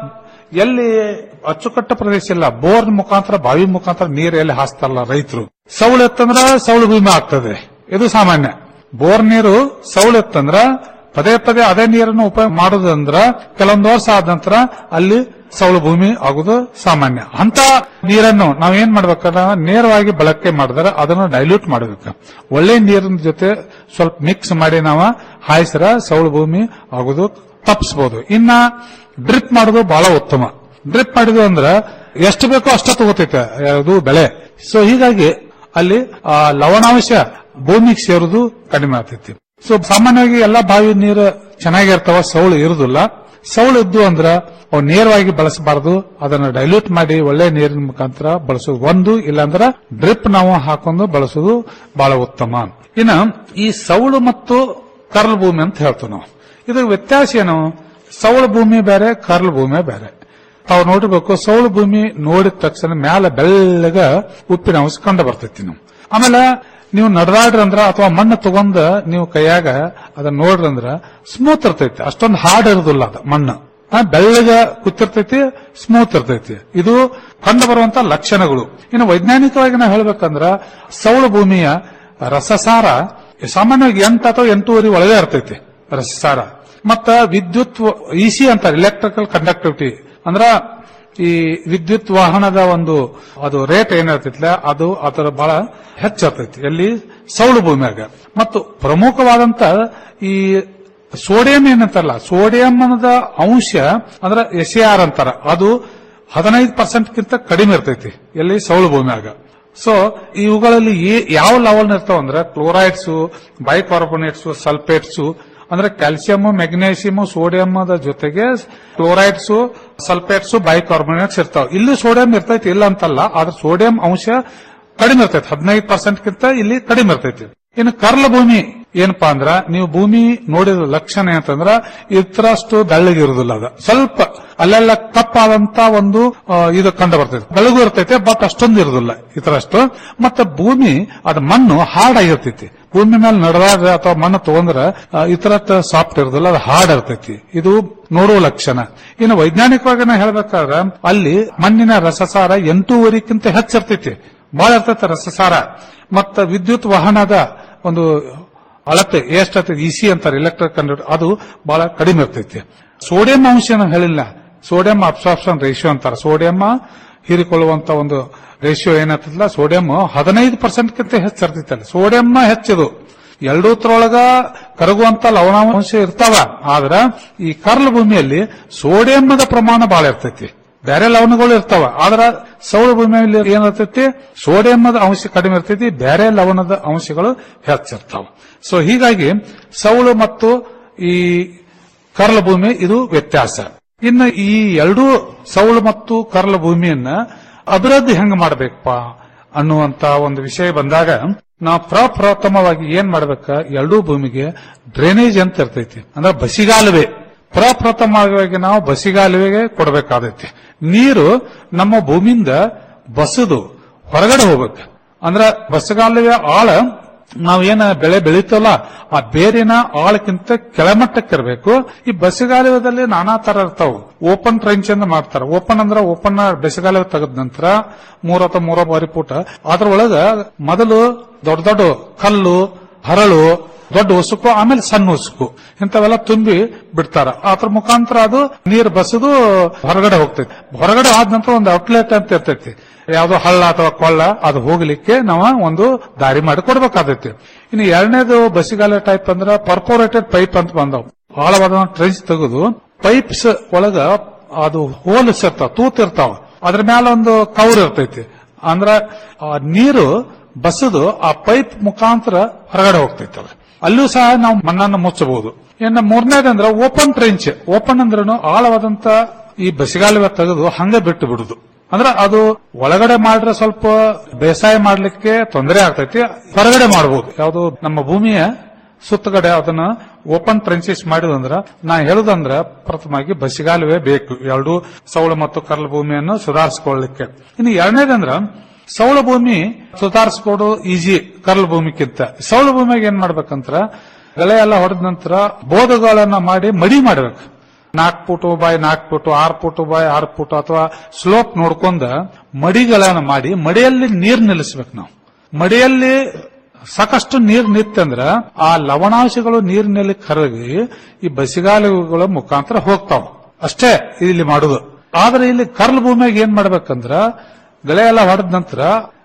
ಎಲ್ಲಿ ಅಚ್ಚುಕಟ್ಟ ಪ್ರದೇಶ ಇಲ್ಲ ಬೋರ್ ಮುಖಾಂತರ ಬಾವಿ ಮುಖಾಂತರ ನೀರು ಎಲ್ಲಿ ಹಾಸ್ತಾರಲ್ಲ ರೈತರು ಸೌಳು ಎತ್ತಂದ್ರ ಸೌಳು ಭೂಮಿ ಆಗ್ತದೆ ಇದು ಸಾಮಾನ್ಯ ಬೋರ್ ನೀರು ಸೌಳು ಎತ್ತಂದ್ರ ಪದೇ ಪದೇ ಅದೇ ನೀರನ್ನು ಉಪಯೋಗ ಮಾಡೋದಂದ್ರ ಕೆಲವೊಂದು ವರ್ಷ ಆದ ನಂತರ ಅಲ್ಲಿ ಸೌಳು ಭೂಮಿ ಆಗುದು ಸಾಮಾನ್ಯ ಅಂತ ನೀರನ್ನು ನಾವೇನ್ ಮಾಡ್ಬೇಕಂದ್ರ ನೇರವಾಗಿ ಬಳಕೆ ಮಾಡಿದ್ರೆ ಅದನ್ನು ಡೈಲ್ಯೂಟ್ ಮಾಡಬೇಕು ಒಳ್ಳೆ ನೀರಿನ ಜೊತೆ ಸ್ವಲ್ಪ ಮಿಕ್ಸ್ ಮಾಡಿ ನಾವು ಹಾಯಿಸಿರ ಸೌಳು ಭೂಮಿ ಆಗುದು ತಪ್ಪಿಸಬಹುದು ಇನ್ನ ಡ್ರಿಪ್ ಮಾಡೋದು ಬಹಳ ಉತ್ತಮ ಡ್ರಿಪ್ ಮಾಡಿದ್ವು ಅಂದ್ರ ಎಷ್ಟು ಬೇಕೋ ಅಷ್ಟ ತಗೋತೈತೆ ಅದು ಬೆಳೆ ಸೊ ಹೀಗಾಗಿ ಅಲ್ಲಿ ಆ ಲವಣಾಂಶ ಭೂಮಿಗೆ ಸೇರುದು ಕಡಿಮೆ ಆಗ್ತೈತಿ ಸೊ ಸಾಮಾನ್ಯವಾಗಿ ಎಲ್ಲಾ ಬಾವಿ ನೀರು ಚೆನ್ನಾಗಿರ್ತಾವ ಸೌಳು ಇರುದಿಲ್ಲ ಸೌಳು ಇದ್ದು ಅಂದ್ರ ಅವು ನೇರವಾಗಿ ಬಳಸಬಾರದು ಅದನ್ನ ಡೈಲ್ಯೂಟ್ ಮಾಡಿ ಒಳ್ಳೆ ನೀರಿನ ಮುಖಾಂತರ ಬಳಸೋದು ಒಂದು ಇಲ್ಲಾಂದ್ರ ಡ್ರಿಪ್ ನಾವು ಹಾಕೊಂಡು ಬಳಸೋದು ಬಹಳ ಉತ್ತಮ ಇನ್ನು ಈ ಸೌಳು ಮತ್ತು ಕರ್ಲ್ ಭೂಮಿ ಅಂತ ಹೇಳ್ತೀವಿ ನಾವು ಇದಕ್ಕೆ ವ್ಯತ್ಯಾಸ ಏನು ಸೌಳು ಭೂಮಿ ಬೇರೆ ಕರ್ಲ್ ಭೂಮಿ ಬೇರೆ ತಾವು ನೋಡಿರ್ಬೇಕು ಸೌಳು ಭೂಮಿ ನೋಡಿದ ತಕ್ಷಣ ಮ್ಯಾಲ ಬೆಳ್ಳಗ ಉಪ್ಪಿನ ಅಂಶ ಕಂಡು ಬರ್ತೈತಿ ನಾವು ಆಮೇಲೆ ನೀವು ನಡೆದಾಡ್ರಂದ್ರ ಅಥವಾ ಮಣ್ಣು ತಗೊಂಡ ನೀವು ಕೈಯಾಗ ಅದನ್ನ ನೋಡ್ರಂದ್ರ ಸ್ಮೂತ್ ಇರ್ತೈತಿ ಅಷ್ಟೊಂದು ಹಾರ್ಡ್ ಇರೋದಿಲ್ಲ ಅದ ಮಣ್ಣು ಆ, ಬೆಳ್ಳಗ ಕೂತಿರ್ತೈತಿ ಸ್ಮೂತ್ ಇರ್ತೈತಿ ಇದು ಕಂಡು ಬರುವಂತ ಲಕ್ಷಣಗಳು ಇನ್ನು ವೈಜ್ಞಾನಿಕವಾಗಿ ನಾವು ಹೇಳ್ಬೇಕಂದ್ರ ಸೌಳು ಭೂಮಿಯ ರಸಸಾರ ಸಾಮಾನ್ಯವಾಗಿ ಎಂಟು ಅಥವಾ ಎಂಟೂವರೆ ಒಳಗೆ ಇರ್ತೈತಿ ರಸಸಾರ ಮತ್ತ ವಿದ್ಯುತ್ ಇಸಿ ಅಂತಾರೆ ಎಲೆಕ್ಟ್ರಿಕಲ್ ಕಂಡಕ್ಟಿವಿಟಿ ಅಂದ್ರ ಈ ವಿದ್ಯುತ್ ವಾಹನದ ಒಂದು ಅದು ರೇಟ್ ಏನಿರ್ತೈತಿಲ್ಲ ಅದು ಅದರ ಬಹಳ ಹೆಚ್ಚಿರ್ತೈತಿ ಎಲ್ಲಿ ಸೌಳು ಭೂಮಿಯಾಗ ಮತ್ತು ಪ್ರಮುಖವಾದಂತ ಈ ಸೋಡಿಯಂ ಏನಂತಾರಲ್ಲ ಸೋಡಿಯಂ ಅನ್ನೋದ ಅಂಶ ಅಂದ್ರೆ ಎಸ್ ಆರ್ ಅಂತಾರ ಅದು ಹದಿನೈದು ಪರ್ಸೆಂಟ್ ಗಿಂತ ಕಡಿಮೆ ಇರ್ತೈತಿ ಎಲ್ಲಿ ಸೌಳು ಭೂಮಿಯಾಗ ಸೊ ಇವುಗಳಲ್ಲಿ ಏ- ಯಾವ ಲೆವೆಲ್ ಇರ್ತಾವ ಅಂದ್ರೆ ಕ್ಲೋರೈಡ್ಸ್ ಬೈಕಾರ್ಬೋನೇಟ್ಸ್ ಸಲ್ಫೇಟ್ಸ್ ಅಂದ್ರೆ ಕ್ಯಾಲ್ಸಿಯಂ ಮೆಗ್ನೇಷಿಯಂ ಸೋಡಿಯಂ ಜೊತೆಗೆ ಕ್ಲೋರೈಡ್ಸ್ ಸಲ್ಫೇಟ್ಸ್ ಬೈಕಾರ್ಬೋನೇಟ್ಸ್ ಇರ್ತಾವ ಇಲ್ಲಿ ಸೋಡಿಯಂ ಇರ್ತೈತಿ ಇಲ್ಲ ಅಂತಲ್ಲ ಆದ್ರೆ ಸೋಡಿಯಂ ಅಂಶ ಕಡಿಮೆ ಇರ್ತೈತಿ ಹದಿನೈದು ಪರ್ಸೆಂಟ್ ಗಿಂತ ಇಲ್ಲಿ ಕಡಿಮೆ ಇರ್ತೈತಿ ಇನ್ನು ಕರ್ಲ ಭೂಮಿ ಏನಪ್ಪಾ ಅಂದ್ರ ನೀವು ಭೂಮಿ ನೋಡಿದ ಲಕ್ಷಣ ಏನಂತಂದ್ರ ಇತರಷ್ಟು ಬೆಳ್ಳಗಿರುದಿಲ್ಲ ಅದ ಸ್ವಲ್ಪ ಅಲ್ಲೆಲ್ಲ ಕಪ್ಪಾದಂತ ಒಂದು ಆ, ಇದು ಕಂಡು ಬರ್ತೈತೆ ಬೆಳಗು ಇರ್ತೈತೆ ಬಟ್ ಅಷ್ಟೊಂದು ಇರುದಿಲ್ಲ ಇತರಷ್ಟು ಮತ್ತೆ ಭೂಮಿ ಅದ ಮಣ್ಣು ಹಾರ್ಡ್ ಆಗಿರ್ತೈತಿ ಭೂಮಿ ಮೇಲೆ ನಡೆದಾಗ ಅಥವಾ ಮಣ್ಣು ತಗೊಂಡ್ರ ಆ, ಇತರಷ್ಟ ಸಾಫ್ಟ್ ಇರೋದಿಲ್ಲ ಅದು ಹಾರ್ಡ್ ಇರ್ತೈತಿ ಇದು ನೋಡುವ ಲಕ್ಷಣ ಇನ್ನು ವೈಜ್ಞಾನಿಕವಾಗಿ ನಾ ಹೇಳ್ಬೇಕಾದ್ರೆ ಅಲ್ಲಿ ಮಣ್ಣಿನ ರಸಸಾರ ಎಂಟೂವರೆಕ್ಕಿಂತ ಹೆಚ್ಚಿರ್ತೈತಿ ಬಹಳ ಇರ್ತೈತೆ ರಸಸಾರ ಮತ್ತ ವಿದ್ಯುತ್ ವಾಹನದ ಒಂದು ಅಳತೆ ಎಷ್ಟಾಗ್ತೈತಿ ಇಸಿ ಅಂತಾರೆ ಎಲೆಕ್ಟ್ರಿಕ್ ಕಂಡಕ್ಟರ್ ಅದು ಬಹಳ ಕಡಿಮೆ ಇರ್ತೈತಿ ಸೋಡಿಯಂ ಅಂಶ ನಾನು ಹೇಳಿಲ್ಲ ಸೋಡಿಯಂ ಅಬ್ಸಾರ್ಪ್ಷನ್ ರೇಷಿಯೋ ಅಂತಾರೆ ಸೋಡಿಯಂ ಹೀರಿಕೊಳ್ಳುವಂತ ಒಂದು ರೇಷಿಯೋ ಏನಾಗ್ತದಲ್ಲ ಸೋಡಿಯಂ ಹದಿನೈದು ಪರ್ಸೆಂಟ್ಗಿಂತ ಹೆಚ್ಚಿರ್ತೈತಲ್ಲ ಸೋಡಿಯಂ ಹೆಚ್ಚಿದು ಎರಡೂತ್ರೊಳಗ ಕರಗುವಂತ ಲವಣಾಂಶ ಇರ್ತಾವ ಆದ್ರ ಈ ಕರ್ಲ್ ಭೂಮಿಯಲ್ಲಿ ಸೋಡಿಯಂದ ಪ್ರಮಾಣ ಬಹಳ ಇರ್ತೈತಿ ಬೇರೆ ಲವಣಗಳು ಇರ್ತಾವ ಆದ್ರ ಸೌಳ ಭೂಮಿಯಲ್ಲಿ ಏನಿರ್ತೈತಿ ಸೋಡಿಯಂದ ಅಂಶ ಕಡಿಮೆ ಇರ್ತೈತಿ ಬೇರೆ ಲವಣದ ಅಂಶಗಳು ಹೆಚ್ಚಿರ್ತಾವ ಸೊ ಹೀಗಾಗಿ ಸೌಳು ಮತ್ತು ಈ ಕರ್ಲ ಭೂಮಿ ಇದು ವ್ಯತ್ಯಾಸ ಇನ್ನು ಈ ಎರಡೂ ಸೌಳು ಮತ್ತು ಕರ್ಲ ಭೂಮಿಯನ್ನ ಅಭಿವೃದ್ಧಿ ಹೆಂಗ್ ಮಾಡ್ಬೇಕಪ್ಪ ಅನ್ನುವಂತ ಒಂದು ವಿಷಯ ಬಂದಾಗ ನಾವು ಪ್ರಪ್ರಥಮವಾಗಿ ಏನ್ ಮಾಡ್ಬೇಕ ಎರಡೂ ಭೂಮಿಗೆ ಡ್ರೈನೇಜ್ ಅಂತ ಇರ್ತೈತಿ ಅಂದ್ರೆ ಬಸಿಗಾಲುವೆ ಪ್ರಪ್ರಥಮವಾಗಿ ನಾವು ಬಸಿಗಾಲುವೆಗೆ ಕೊಡಬೇಕಾದೈತಿ ನೀರು ನಮ್ಮ ಭೂಮಿಯಿಂದ ಬಸದು ಹೊರಗಡೆ ಹೋಗ್ಬೇಕು ಅಂದ್ರ ಬಸಗಾಲುವೆ ಆಳ ನಾವೇನ ಬೆಳೆ ಬೆಳೀತಲ್ಲ ಆ ಬೇರಿನ ಆಳಕ್ಕಿಂತ ಕೆಳಮಟ್ಟಕ್ಕಿರಬೇಕು ಈ ಬಸಗಾಲುವೆದಲ್ಲಿ ನಾನಾ ತರ ಇರ್ತಾವ ಓಪನ್ ಟ್ರೆಂಚ್ ಅಂತ ಮಾಡ್ತಾರ ಓಪನ್ ಅಂದ್ರ ಓಪನ್ ಬೆಸಗಾಲುವೆ ತೆಗೆದ ನಂತರ ಮೂರ ಅಥವಾ ಮೂರೂವರೆ ಫೂಟ ಅದ್ರೊಳಗ ಮೊದಲು ದೊಡ್ಡ ದೊಡ್ಡ ಕಲ್ಲು ಹರಳು ದೊಡ್ಡ ಉಸುಕು ಆಮೇಲೆ ಸಣ್ಣ ಉಸುಕು ಇಂಥವೆಲ್ಲ ತುಂಬಿ ಬಿಡ್ತಾರ ಅದ್ರ ಮುಖಾಂತರ ಅದು ನೀರು ಬಸದು ಹೊರಗಡೆ ಹೋಗ್ತೈತಿ ಹೊರಗಡೆ ಆದ ನಂತರ ಒಂದು ಔಟ್ಲೆಟ್ ಅಂತ ಇರ್ತೈತಿ ಯಾವ್ದೋ ಹಳ್ಳ ಅಥವಾ ಕೊಳ್ಳ ಅದು ಹೋಗ್ಲಿಕ್ಕೆ ನಾವು ಒಂದು ದಾರಿ ಮಾಡಿ ಕೊಡ್ಬೇಕಾದೈತಿ ಇನ್ನು ಎರಡನೇದು ಬಸಿಗಾಲ ಟೈಪ್ ಅಂದ್ರ ಪರ್ಪೋರೇಟೆಡ್ ಪೈಪ್ ಅಂತ ಬಂದವು ಆಳವಾದ ಟ್ರೆಂಚ್ ತೆಗೆದು ಪೈಪ್ಸ್ ಒಳಗ ಅದು ಹೋಲ್ಸ್ ಇರ್ತಾವ ತೂತ್ ಇರ್ತಾವ ಅದ್ರ ಮೇಲೆ ಒಂದು ಕವರ್ ಇರ್ತೈತಿ ಅಂದ್ರ ಆ ನೀರು ಬಸದು ಆ ಪೈಪ್ ಮುಖಾಂತರ ಹೊರಗಡೆ ಹೋಗ್ತೈತಿ ಅದು ಅಲ್ಲೂ ಸಹ ನಾವು ಮಣ್ಣನ್ನು ಮುಚ್ಚಬಹುದು ಇನ್ನು ಮೂರನೇದಂದ್ರ ಓಪನ್ ಟ್ರೆಂಚ್ ಓಪನ್ ಅಂದ್ರೂ ಆಳವಾದಂತ ಈ ಬಸಿಗಾಲುವೆ ತೆಗೆದು ಹಂಗೆ ಬಿಟ್ಟು ಬಿಡುದು ಅಂದ್ರೆ ಅದು ಒಳಗಡೆ ಮಾಡ್ರೆ ಸ್ವಲ್ಪ ಬೇಸಾಯ ಮಾಡ್ಲಿಕ್ಕೆ ತೊಂದರೆ ಆಗ್ತೈತಿ ಹೊರಗಡೆ ಮಾಡಬಹುದು ಯಾವುದು ನಮ್ಮ ಭೂಮಿಯ ಸುತ್ತಗಡೆ ಅದನ್ನ ಓಪನ್ ಟ್ರೆಂಚಸ್ ಮಾಡಿದಂದ್ರ ನಾ ಹೇಳುದಂದ್ರ ಪ್ರಥಮವಾಗಿ ಬಸಿಗಾಲುವೆ ಬೇಕು ಎರಡು ಸೌಳು ಮತ್ತು ಕರ್ಲ ಭೂಮಿಯನ್ನು ಸುಧಾರಿಸಿಕೊಳ್ಳಲಿಕ್ಕೆ ಇನ್ನು ಎರಡನೇದಂದ್ರ ಸೌಳ ಭೂಮಿ ಸುಧಾರಿಸ್ಕೊಡು ಈಜಿ ಕರ್ಲ್ ಭೂಮಿಕ್ಕಿಂತ ಸೌಳ ಭೂಮಿಯಾಗ ಏನ್ ಮಾಡ್ಬೇಕಂದ್ರ ಗಳೆ ಎಲ್ಲ ಹೊಡೆದ ನಂತರ ಬೋಧಗಳನ್ನ ಮಾಡಿ ಮಡಿ ಮಾಡ್ಬೇಕು ನಾಲ್ಕು ಫುಟು ಬಾಯ್ ನಾಲ್ಕು ಫುಟು ಆರು ಫುಟು ಬಾಯ್ ಆರು ಫುಟು ಅಥವಾ ಸ್ಲೋಪ್ ನೋಡ್ಕೊಂಡ ಮಡಿಗಳನ್ನ ಮಾಡಿ ಮಡಿಯಲ್ಲಿ ನೀರ್ ನಿಲ್ಲಿಸ್ಬೇಕು ನಾವು ಮಡಿಯಲ್ಲಿ ಸಾಕಷ್ಟು ನೀರ್ ನಿತ್ತಂದ್ರ ಆ ಲವಣಾಂಶಗಳು ನೀರಿನಲ್ಲಿ ಕರಗಿ ಈ ಬಸಿಗಾಲುಗಳ ಮುಖಾಂತರ ಹೋಗ್ತಾವ ಅಷ್ಟೇ ಇಲ್ಲಿ ಮಾಡುದು ಆದ್ರೆ ಇಲ್ಲಿ ಕರ್ಲ್ ಭೂಮಿಯಾಗ ಏನ್ ಮಾಡ್ಬೇಕಂದ್ರ ಗಳೆ ಎಲ್ಲ ಹೊಡೆದ ನಂತರ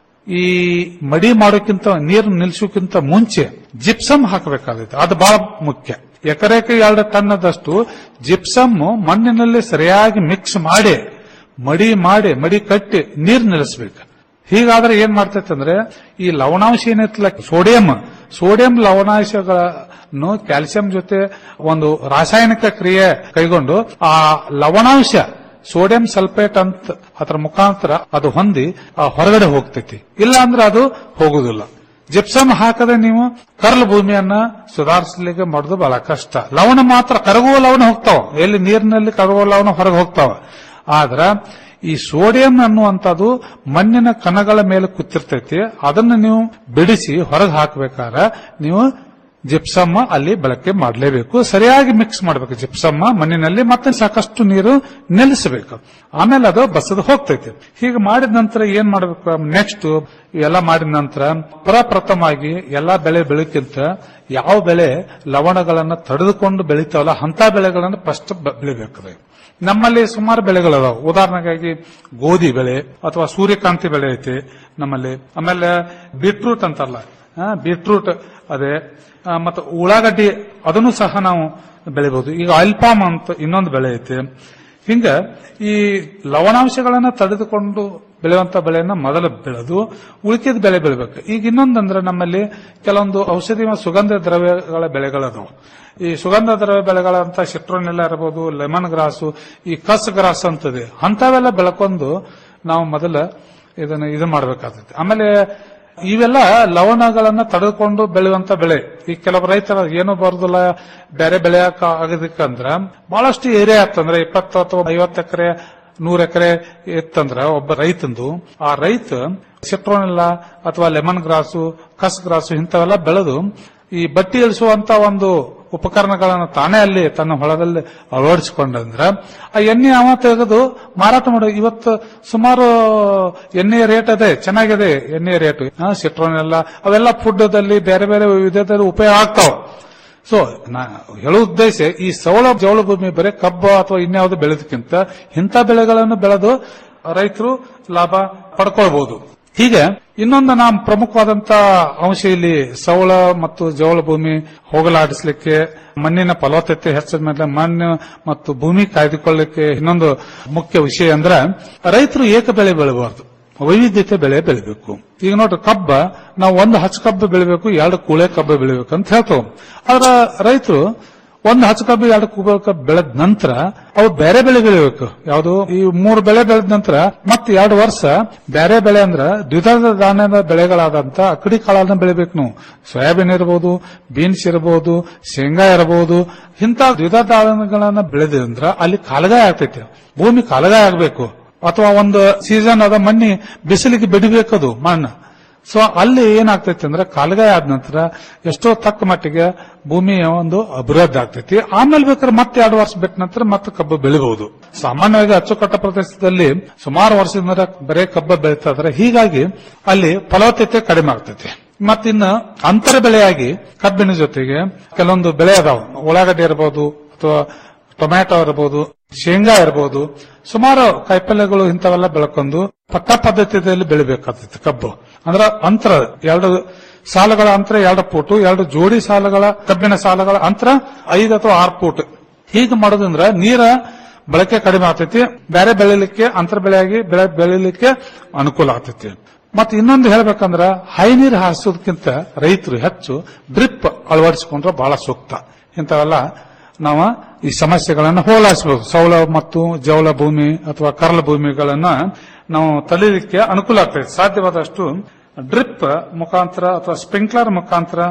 ಈ ಮಡಿ ಮಾಡೋಕ್ಕಿಂತ ನೀರು ನಿಲ್ಸೋಕ್ಕಿಂತ ಮುಂಚೆ ಜಿಪ್ಸಮ್ ಹಾಕಬೇಕಾಗುತ್ತೆ ಅದು ಬಹಳ ಮುಖ್ಯ ಎಕರೆಗೆ ಎರಡು ಟನ್ನದಷ್ಟು ಜಿಪ್ಸಮ್ ಮಣ್ಣಿನಲ್ಲಿ ಸರಿಯಾಗಿ ಮಿಕ್ಸ್ ಮಾಡಿ ಮಡಿ ಮಾಡಿ ಮಡಿ ಕಟ್ಟಿ ನೀರು ನಿಲ್ಲಿಸ್ಬೇಕು ಹೀಗಾದ್ರೆ ಏನ್ ಮಾಡ್ತೈತೆ ಅಂದ್ರೆ ಈ ಲವಣಾಂಶ ಏನೈತಲ್ಲ ಸೋಡಿಯಂ ಸೋಡಿಯಂ ಲವಣಾಂಶಗಳನ್ನು ಕ್ಯಾಲ್ಸಿಯಂ ಜೊತೆ ಒಂದು ರಾಸಾಯನಿಕ ಕ್ರಿಯೆ ಕೈಗೊಂಡು ಆ ಲವಣಾಂಶ ಸೋಡಿಯಂ ಸಲ್ಫೇಟ್ ಅಂತ ಅದರ ಮುಖಾಂತರ ಅದು ಹೊಂದಿ ಆ ಹೊರಗಡೆ ಹೋಗ್ತೈತಿ ಇಲ್ಲ ಅಂದ್ರೆ ಅದು ಹೋಗುದಿಲ್ಲ ಜಿಪ್ಸಮ್ ಹಾಕದೆ ನೀವು ಕರ್ಲ್ ಭೂಮಿಯನ್ನ ಸುಧಾರಿಸಲಿಕ್ಕೆ ಮಾಡೋದು ಬಹಳ ಕಷ್ಟ ಲವಣ ಮಾತ್ರ ಕರಗುವ ಲವಣ ಹೋಗ್ತಾವ ಎಲ್ಲಿ ನೀರಿನಲ್ಲಿ ಕರಗುವ ಲವಣ ಹೊರಗೆ ಹೋಗ್ತಾವ ಆದ್ರ ಈ ಸೋಡಿಯಂ ಅನ್ನುವಂಥದ್ದು ಮಣ್ಣಿನ ಕಣಗಳ ಮೇಲೆ ಕೂತಿರ್ತೈತಿ ಅದನ್ನು ನೀವು ಬಿಡಿಸಿ ಹೊರಗೆ ಹಾಕಬೇಕಾದ್ರೆ ನೀವು ಜಿಪ್ಸಮ್ಮ ಅಲ್ಲಿ ಬಳಕೆ ಮಾಡಲೇಬೇಕು ಸರಿಯಾಗಿ ಮಿಕ್ಸ್ ಮಾಡಬೇಕು ಜಿಪ್ಸಮ್ಮ ಮಣ್ಣಿನಲ್ಲಿ ಮತ್ತೆ ಸಾಕಷ್ಟು ನೀರು ನಿಲ್ಲಿಸಬೇಕು ಆಮೇಲೆ ಅದು ಬಸದು ಹೋಗ್ತೈತಿ ಹೀಗೆ ಮಾಡಿದ ನಂತರ ಏನ್ ಮಾಡಬೇಕು ನೆಕ್ಸ್ಟ್ ಎಲ್ಲ ಮಾಡಿದ ನಂತರ ಪ್ರಪ್ರಥಮವಾಗಿ ಎಲ್ಲಾ ಬೆಳೆ ಬೆಳಕ್ಕಿಂತ ಯಾವ ಬೆಳೆ ಲವಣಗಳನ್ನ ತಡೆದುಕೊಂಡು ಬೆಳಿತಾವಲ್ಲ ಅಂತ ಬೆಳೆಗಳನ್ನ ಫಸ್ಟ್ ಬೆಳಿಬೇಕು ನಮ್ಮಲ್ಲಿ ಸುಮಾರು ಬೆಳೆಗಳದಾವ ಉದಾಹರಣೆಗಾಗಿ ಗೋಧಿ ಬೆಳೆ ಅಥವಾ ಸೂರ್ಯಕಾಂತಿ ಬೆಳೆ ಐತಿ ನಮ್ಮಲ್ಲಿ ಆಮೇಲೆ ಬೀಟ್ರೂಟ್ ಅಂತಾರಲ್ಲ ಆ, ಬೀಟ್ರೂಟ್ ಅದೇ ಆ, ಮತ್ತು ಉಳ್ಳಾಗಡ್ಡಿ ಅದನ್ನು ಸಹ ನಾವು ಬೆಳಿಬಹುದು ಈಗ ಆಯಿಲ್ ಪಾಮ್ ಅಂತ ಇನ್ನೊಂದು ಬೆಳೆ ಐತಿ ಹಿಂಗ ಈ ಲವಣಾಂಶಗಳನ್ನ ತಡೆದುಕೊಂಡು ಬೆಳೆಯುವಂತ ಬೆಳೆಯನ್ನ ಮೊದಲು ಬೆಳೆದು ಉಳಿಕೆದ ಬೆಳೆ ಬೆಳಿಬೇಕು ಈಗ ಇನ್ನೊಂದಂದ್ರೆ ನಮ್ಮಲ್ಲಿ ಕೆಲವೊಂದು ಔಷಧಿ ಮತ್ತು ಸುಗಂಧ ದ್ರವ್ಯಗಳ ಬೆಳೆಗಳದಾವು ಈ ಸುಗಂಧ ದ್ರವ್ಯ ಬೆಳೆಗಳಂತ ಸಿಟ್ರೋನೆಲ್ಲ ಇರಬಹುದು ಲೆಮನ್ ಗ್ರಾಸು ಈ ಕಸ್ ಗ್ರಾಸ್ ಅಂತದೆ ಅಂತವೆಲ್ಲ ಬೆಳ್ಕೊಂಡು ನಾವು ಮೊದಲ ಇದನ್ನ ಇದು ಮಾಡ್ಬೇಕಾಗ್ತೈತಿ ಆಮೇಲೆ ಇವೆಲ್ಲ ಲವಣಗಳನ್ನ ತಡೆದುಕೊಂಡು ಬೆಳೆಯುವಂತ ಬೆಳೆ ಈ ಕೆಲವು ರೈತರ ಏನು ಬರುದಿಲ್ಲ ಬೇರೆ ಬೆಳೆಯಕ ಆಗದಕ್ಕಂದ್ರ ಬಹಳಷ್ಟು ಏರಿಯಾ ಆತಂದ್ರೆ ಇಪ್ಪತ್ತು ಅಥವಾ ಐವತ್ತು ಎಕರೆ ನೂರ್ ಎಕರೆ ಇತ್ತಂದ್ರ ಒಬ್ಬ ರೈತಂದು ಆ ರೈತ ಸಿಟ್ರೋನೆಲ್ಲ ಅಥವಾ ಲೆಮನ್ ಗ್ರಾಸು ಕಸ್ ಗ್ರಾಸು ಇಂಥವೆಲ್ಲ ಬೆಳೆದು ಈ ಬಟ್ಟಿ ಇಳಿಸುವಂತ ಒಂದು ಉಪಕರಣಗಳನ್ನು ತಾನೇ ಅಲ್ಲಿ ತನ್ನ ಹೊಲದಲ್ಲಿ ಅಳವಡಿಸಿಕೊಂಡಂದ್ರ ಆ ಎಣ್ಣೆ ಅವ ತೆಗೆದು ಮಾರಾಟ ಮಾಡೋ ಇವತ್ತು ಸುಮಾರು ಎಣ್ಣೆಯ ರೇಟ್ ಅದೇ ಚೆನ್ನಾಗಿದೆ ಎಣ್ಣೆಯ ರೇಟ್ ಸಿಟ್ರೋನ್ ಎಲ್ಲ ಅವೆಲ್ಲ ಫುಡ್ದಲ್ಲಿ ಬೇರೆ ಬೇರೆ ವಿಧದಲ್ಲಿ ಉಪಯೋಗ ಆಗ್ತಾವ ಸೊ ನಾ ಹೇಳೋ ಉದ್ದೇಶ ಈ ಸೌಳ ಜವಳ ಭೂಮಿ ಬರೀ ಕಬ್ಬು ಅಥವಾ ಇನ್ಯಾವುದು ಬೆಳೆದಕ್ಕಿಂತ ಇಂಥ ಬೆಳೆಗಳನ್ನು ಬೆಳೆದು ರೈತರು ಲಾಭ ಪಡ್ಕೊಳ್ಬಹುದು ಹೀಗೆ ಇನ್ನೊಂದು ನಾವು ಪ್ರಮುಖವಾದಂತ ಅಂಶ ಇಲ್ಲಿ ಸೌಳ ಮತ್ತು ಜವಳ ಭೂಮಿ ಹೋಗಲಾಡಿಸಲಿಕ್ಕೆ ಮಣ್ಣಿನ ಫಲವತ್ತತೆ ಹೆಚ್ಚದ ಮೇಲೆ ಮಣ್ಣು ಮತ್ತು ಭೂಮಿ ಕಾಯ್ದುಕೊಳ್ಳಲಿಕ್ಕೆ ಇನ್ನೊಂದು ಮುಖ್ಯ ವಿಷಯ ಅಂದ್ರೆ ರೈತರು ಏಕ ಬೆಳೆ ಬೆಳಬಾರದು ವೈವಿಧ್ಯತೆ ಬೆಳೆ ಬೆಳಿಬೇಕು ಈಗ ನೋಡ್ರಿ ಕಬ್ಬ ನಾವು ಒಂದು ಹಚ್ಚ ಕಬ್ಬು ಬೆಳಿಬೇಕು ಎರಡು ಕೂಳೆ ಕಬ್ಬು ಬೆಳಿಬೇಕು ಅಂತ ಹೇಳ್ತೇವೆ ಆದ್ರ ರೈತರು ಒಂದು ಹಚ್ಚ ಕಬ್ಬು ಎರಡು ಕೂಳೆ ಕಬ್ಬು ಬೆಳೆದ ನಂತರ ಅವು ಬೇರೆ ಬೆಳೆ ಬೆಳಿಬೇಕು ಯಾವುದು ಈ ಮೂರು ಬೆಳೆ ಬೆಳೆದ ನಂತರ ಮತ್ತೆ ಎರಡು ವರ್ಷ ಬೇರೆ ಬೆಳೆ ಅಂದ್ರ ದ್ವಿದಳ ಧಾನ್ಯದ ಬೆಳೆಗಳಾದಂತ ಅಕ್ಕಡಿ ಕಾಳನ್ನ ಬೆಳಿಬೇಕು ನಾವು ಸೋಯಾಬೀನ್ ಇರಬಹುದು ಬೀನ್ಸ್ ಇರಬಹುದು ಶೇಂಗಾ ಇರಬಹುದು ಇಂಥ ದ್ವಿದಳ ಧಾನ್ಯಗಳನ್ನ ಬೆಳೆದಂದ್ರ ಅಲ್ಲಿ ಕಾಲಗಾಯ ಆಗ್ತೈತಿ ಭೂಮಿ ಕಾಲಗಾಯ ಆಗ್ಬೇಕು ಅಥವಾ ಒಂದು ಸೀಸನ್ ಅದ ಮಣ್ಣಿ ಬಿಸಿಲಿಗೆ ಬಿಡಬೇಕದು ಮಣ್ಣು ಸೊ ಅಲ್ಲಿ ಏನಾಗ್ತೈತಿ ಅಂದ್ರೆ ಕಾಲಗಾಯ ಆದ ನಂತರ ಎಷ್ಟೋ ತಕ್ಕ ಮಟ್ಟಿಗೆ ಭೂಮಿಯ ಒಂದು ಅಭಿವೃದ್ಧಿ ಆಗ್ತೈತಿ ಆಮೇಲೆ ಬೇಕಾದ್ರೆ ಮತ್ತೆ ಎರಡು ವರ್ಷ ಬಿಟ್ಟ ನಂತರ ಮತ್ತೆ ಕಬ್ಬು ಬೆಳಿಬಹುದು ಸಾಮಾನ್ಯವಾಗಿ ಅಚ್ಚುಕಟ್ಟ ಪ್ರದೇಶದಲ್ಲಿ ಸುಮಾರು ವರ್ಷದಿಂದ ಬರೇ ಕಬ್ಬು ಬೆಳೀತಾ ಇದ್ರೆ ಹೀಗಾಗಿ ಅಲ್ಲಿ ಫಲವತ್ತತೆ ಕಡಿಮೆ ಆಗ್ತೈತಿ ಮತ್ತಿನ್ನ ಅಂತರ ಬೆಳೆಯಾಗಿ ಕಬ್ಬಿನ ಜೊತೆಗೆ ಕೆಲವೊಂದು ಬೆಳೆ ಅದಾವ ಉಳ್ಳಾಗಡ್ಡಿ ಇರಬಹುದು ಅಥವಾ ಟೊಮ್ಯಾಟೊ ಇರಬಹುದು ಶೇಂಗಾ ಇರಬಹುದು ಸುಮಾರು ಕಾಯಿಪಲ್ಯಗಳು ಇಂಥವೆಲ್ಲ ಬೆಳ್ಕೊಂಡು ಪಟ್ಟ ಪದ್ಧತಿಯಲ್ಲಿ ಬೆಳಿಬೇಕಾಗ್ತೈತಿ ಕಬ್ಬು ಅಂದ್ರ ಅಂತರ ಎರಡು ಸಾಲುಗಳ ಅಂತರ ಎರಡು ಫೂಟು ಎರಡು ಜೋಡಿ ಸಾಲುಗಳ ಕಬ್ಬಿನ ಸಾಲುಗಳ ಅಂತರ ಐದು ಅಥವಾ ಆರು ಫೂಟ್ ಹೀಗೆ ಮಾಡೋದ್ರಿಂದ ನೀರ ಬಳಕೆ ಕಡಿಮೆ ಆಗ್ತೈತಿ ಬೇರೆ ಬೆಳಿಲಿಕ್ಕೆ ಅಂತರ ಬೆಳೆಯಾಗಿ ಬೆಳೆ ಬೆಳಿಲಿಕ್ಕೆ ಅನುಕೂಲ ಆಗ್ತೈತಿ ಮತ್ತೆ ಇನ್ನೊಂದು ಹೇಳ್ಬೇಕಂದ್ರ ಹೈ ನೀರು ಹಾಸೋದಕ್ಕಿಂತ ರೈತರು ಹೆಚ್ಚು ಡ್ರಿಪ್ ಅಳವಡಿಸಿಕೊಂಡ್ರೆ ಬಹಳ ಸೂಕ್ತ ಇಂಥವೆಲ್ಲ ನಾವು ಈ ಸಮಸ್ಯೆಗಳನ್ನ ಹೋಲಾಡಿಸಬಹುದು ಸೌಳ ಮತ್ತು ಜವಳ ಭೂಮಿ ಅಥವಾ ಕರಲ ಭೂಮಿಗಳನ್ನ ನಾವು ತಲೀಲಿಕ್ಕೆ ಅನುಕೂಲ ಆಗ್ತದೆ ಸಾಧ್ಯವಾದಷ್ಟು ಡ್ರಿಪ್ ಮುಖಾಂತರ ಅಥವಾ ಸ್ಪ್ರಿಂಕ್ಲರ್ ಮುಖಾಂತರ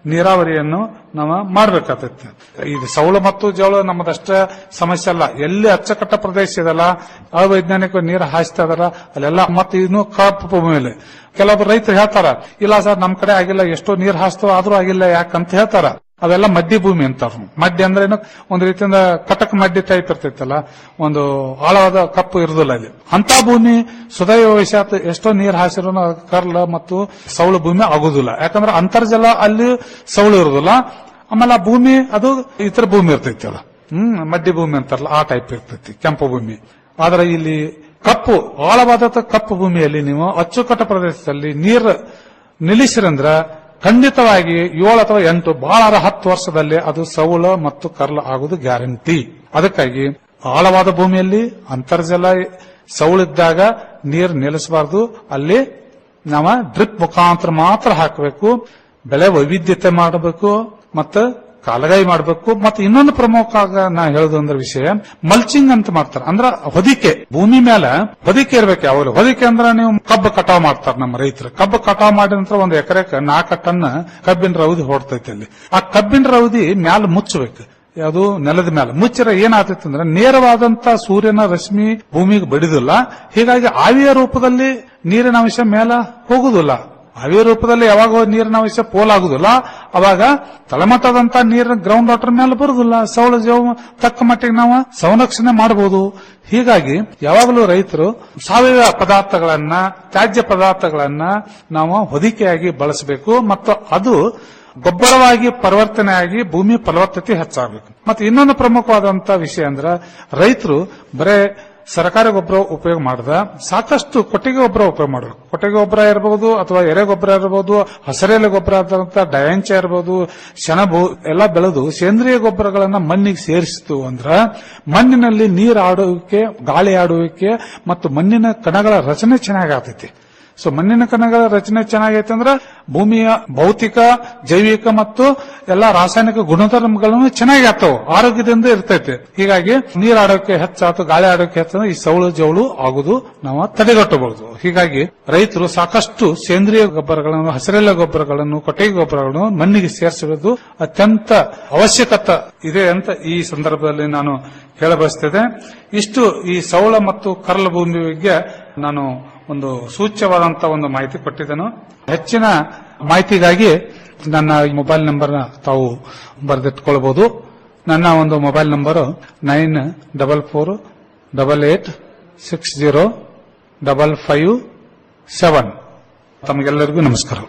ನೀರಾವರಿಯನ್ನು ನಾವು ಮಾಡ್ಬೇಕಾಗ್ತೈತೆ ಇದು ಸೌಳು ಮತ್ತು ಜವಳು ನಮ್ಮದಷ್ಟ ಸಮಸ್ಯೆ ಅಲ್ಲ ಎಲ್ಲಿ ಅಚ್ಚಕಟ್ಟ ಪ್ರದೇಶ ಇದಲ್ಲ ಅವೈಜ್ಞಾನಿಕ ನೀರು ಹಾಯಿಸ್ತಾ ಇದಾರ ಅಲ್ಲೆಲ್ಲ ಮತ್ತೆ ಇನ್ನು ಕಪ್ಪು ಭೂಮಿಯಲ್ಲಿ ಕೆಲವೊಬ್ರು ರೈತರು ಹೇಳ್ತಾರ ಇಲ್ಲ ಸರ್ ನಮ್ ಕಡೆ ಆಗಿಲ್ಲ ಎಷ್ಟೋ ನೀರು ಹಾಸ್ತೋ ಆದ್ರೂ ಆಗಿಲ್ಲ ಯಾಕಂತ ಹೇಳ್ತಾರ ಅವೆಲ್ಲ ಮಡ್ಡಿ ಭೂಮಿ ಅಂತಾರ ಮಡ್ಡಿ ಅಂದ್ರೆ ಏನು ಒಂದು ರೀತಿಯಿಂದ ಕಟಕ್ ಮಡ್ಡಿ ಟೈಪ್ ಇರ್ತೈತಲ್ಲ ಒಂದು ಆಳವಾದ ಕಪ್ಪು ಇರುದಿಲ್ಲ ಅಲ್ಲಿ ಅಂತ ಭೂಮಿ ಸುದೈವ ವಶಾತ್ ಎಷ್ಟೋ ನೀರು ಹಾಸಿರೋ ಕರ್ಲ ಮತ್ತು ಸೌಳು ಭೂಮಿ ಆಗುದಿಲ್ಲ ಯಾಕಂದ್ರೆ ಅಂತರ್ಜಲ ಅಲ್ಲಿ ಸೌಳು ಇರುದಿಲ್ಲ ಆಮೇಲೆ ಆ ಭೂಮಿ ಅದು ಇತರ ಭೂಮಿ ಇರ್ತೈತಿ ಅಲ್ಲ ಹ್ಮ್ ಮಡ್ಡಿ ಭೂಮಿ ಅಂತಾರಲ್ಲ ಆ ಟೈಪ್ ಇರ್ತೈತಿ ಕೆಂಪು ಭೂಮಿ ಆದ್ರೆ ಇಲ್ಲಿ ಕಪ್ಪು ಆಳವಾದ ಕಪ್ಪು ಭೂಮಿಯಲ್ಲಿ ನೀವು ಅಚ್ಚುಕಟ್ಟ ಪ್ರದೇಶದಲ್ಲಿ ನೀರು ನಿಲ್ಲಿಸಿರಂದ್ರ ಖಂಡಿತವಾಗಿ ಏಳು ಅಥವಾ ಎಂಟು ಬಹಳ ಹತ್ತು ವರ್ಷದಲ್ಲಿ ಅದು ಸೌಳ ಮತ್ತು ಕರ್ಲ ಆಗುವುದು ಗ್ಯಾರಂಟಿ ಅದಕ್ಕಾಗಿ ಆಳವಾದ ಭೂಮಿಯಲ್ಲಿ ಅಂತರ್ಜಲ ಸೌಳಿದ್ದಾಗ ನೀರು ನಿಲ್ಲಿಸಬಾರ್ದು ಅಲ್ಲಿ ನಾವು ಡ್ರಿಪ್ ಮುಖಾಂತರ ಮಾತ್ರ ಹಾಕಬೇಕು ಬೆಳೆ ವೈವಿಧ್ಯತೆ ಮಾಡಬೇಕು ಮತ್ತು ಕಾಲಗಾಯಿ ಮಾಡಬೇಕು ಮತ್ತೆ ಇನ್ನೊಂದು ಪ್ರಮುಖ ಆಗ ನಾ ಹೇಳುದು ಅಂದ್ರೆ ವಿಷಯ ಮಲ್ಚಿಂಗ್ ಅಂತ ಮಾಡ್ತಾರೆ ಅಂದ್ರ ಹೊದಿಕೆ ಭೂಮಿ ಮೇಲೆ ಹೊದಿಕೆ ಇರ್ಬೇಕು ಯಾವಾಗಲೂ ಹೊದಿಕೆ ಅಂದ್ರೆ ನೀವು ಕಬ್ಬು ಕಟಾವ್ ಮಾಡ್ತಾರೆ ನಮ್ಮ ರೈತರು ಕಬ್ಬು ಕಟಾವ್ ಮಾಡಿದ ನಂತರ ಒಂದು ಎಕರೆಗೆ ನಾಲ್ಕು ಟನ್ ಕಬ್ಬಿನ ರೌದಿ ಹೊಡ್ತೈತೆ ಅಲ್ಲಿ ಆ ಕಬ್ಬಿನ ರೌದಿ ಮ್ಯಾಲ ಮುಚ್ಚಬೇಕು ಅದು ನೆಲದ ಮೇಲೆ ಮುಚ್ಚಿರ ಏನಾಗ್ತೈತೆ ಅಂದ್ರೆ ನೇರವಾದಂತ ಸೂರ್ಯನ ರಶ್ಮಿ ಭೂಮಿಗೆ ಬಡಿದಿಲ್ಲ ಹೀಗಾಗಿ ಆವಿಯ ರೂಪದಲ್ಲಿ ನೀರಿನ ಅಂಶ ಮೇಲೆ ಹೋಗುದಿಲ್ಲ ಆವಿಯ ರೂಪದಲ್ಲಿ ಯಾವಾಗ ನೀರಿನ ಅಂಶ ಪೋಲಾಗುದಿಲ್ಲ ಅವಾಗ ತಳಮಟ್ಟದಂತ ನೀರಿನ ಗ್ರೌಂಡ್ ವಾಟರ್ ಮೇಲೆ ಬರುದಿಲ್ಲ ಸೌಳ ಜೀವ ತಕ್ಕ ಮಟ್ಟಿಗೆ ನಾವು ಸಂರಕ್ಷಣೆ ಮಾಡಬಹುದು ಹೀಗಾಗಿ ಯಾವಾಗಲೂ ರೈತರು ಸಾವಯವ ಪದಾರ್ಥಗಳನ್ನ ತ್ಯಾಜ್ಯ ಪದಾರ್ಥಗಳನ್ನ ನಾವು ಹೊದಿಕೆಯಾಗಿ ಬಳಸಬೇಕು ಮತ್ತು ಅದು ಗೊಬ್ಬರವಾಗಿ ಪರಿವರ್ತನೆಯಾಗಿ ಭೂಮಿ ಫಲವತ್ತತೆ ಹೆಚ್ಚಾಗಬೇಕು ಮತ್ತೆ ಇನ್ನೊಂದು ಪ್ರಮುಖವಾದಂತಹ ವಿಷಯ ಅಂದ್ರೆ ರೈತರು ಬರೇ ಸರ್ಕಾರಿ ಗೊಬ್ಬರ ಉಪಯೋಗ ಮಾಡದ ಸಾಕಷ್ಟು ಕೊಟ್ಟಿಗೆ ಗೊಬ್ಬರ ಉಪಯೋಗ ಮಾಡಬೇಕು ಕೊಟ್ಟಿಗೆ ಗೊಬ್ಬರ ಇರಬಹುದು ಅಥವಾ ಎರೆ ಗೊಬ್ಬರ ಇರಬಹುದು ಹಸಿರೆಲೆ ಗೊಬ್ಬರ ಆದಂತ ಡಯಾಂಚ ಇರಬಹುದು ಸೆಣಬು ಎಲ್ಲ ಬೆಳೆದು ಸೇಂದ್ರಿಯ ಗೊಬ್ಬರಗಳನ್ನ ಮಣ್ಣಿಗೆ ಸೇರಿಸಿತು ಅಂದ್ರ ಮಣ್ಣಿನಲ್ಲಿ ನೀರು ಆಡುವಿಕೆ ಗಾಳಿ ಆಡುವಿಕೆ ಮತ್ತು ಮಣ್ಣಿನ ಕಣಗಳ ರಚನೆ ಚೆನ್ನಾಗಿ ಆಗ್ತೈತಿ ಸೊ ಮಣ್ಣಿನ ಕಣಗಳ ರಚನೆ ಚೆನ್ನಾಗೈತೆ ಅಂದ್ರೆ ಭೂಮಿಯ ಭೌತಿಕ ಜೈವಿಕ ಮತ್ತು ಎಲ್ಲಾ ರಾಸಾಯನಿಕ ಗುಣಧರ್ಮಗಳನ್ನು ಚೆನ್ನಾಗಿ ಆಗ್ತಾವ ಆರೋಗ್ಯದಿಂದ ಇರ್ತೈತೆ ಹೀಗಾಗಿ ನೀರ್ ಆಡೋಕೆ ಹೆಚ್ಚಾತು ಗಾಳಿ ಆಡೋಕೆ ಹೆಚ್ಚಂದ್ರೆ ಈ ಸೌಳು ಜವಳು ಆಗುದು ನಾವು ತಡೆಗಟ್ಟಬಹುದು ಹೀಗಾಗಿ ರೈತರು ಸಾಕಷ್ಟು ಸೇಂದ್ರಿಯ ಗೊಬ್ಬರಗಳನ್ನು ಹಸಿರೆಲೆ ಗೊಬ್ಬರಗಳನ್ನು ಕೊಟ್ಟಿಗೆ ಗೊಬ್ಬರಗಳನ್ನು ಮಣ್ಣಿಗೆ ಸೇರಿಸುವುದು ಅತ್ಯಂತ ಅವಶ್ಯಕತೆ ಇದೆ ಅಂತ ಈ ಸಂದರ್ಭದಲ್ಲಿ ನಾನು ಹೇಳಬಯಸ್ತೇನೆ ಇಷ್ಟು ಈ ಸೌಳ ಮತ್ತು ಕರಲ ಭೂಮಿ ಬಗ್ಗೆ ನಾನು ಒಂದು ಸೂಚ್ಯವಾದಂತಹ ಒಂದು ಮಾಹಿತಿ ಕೊಟ್ಟಿದ್ದೆನು ಹೆಚ್ಚಿನ ಮಾಹಿತಿಗಾಗಿ ನನ್ನ ಮೊಬೈಲ್ ನಂಬರ್ ತಾವು ಬರೆದಿಟ್ಕೊಳ್ಬಹುದು ನನ್ನ ಒಂದು mobile number nine double four double eight six zero double five seven ತಮಗೆಲ್ಲರಿಗೂ ನಮಸ್ಕಾರ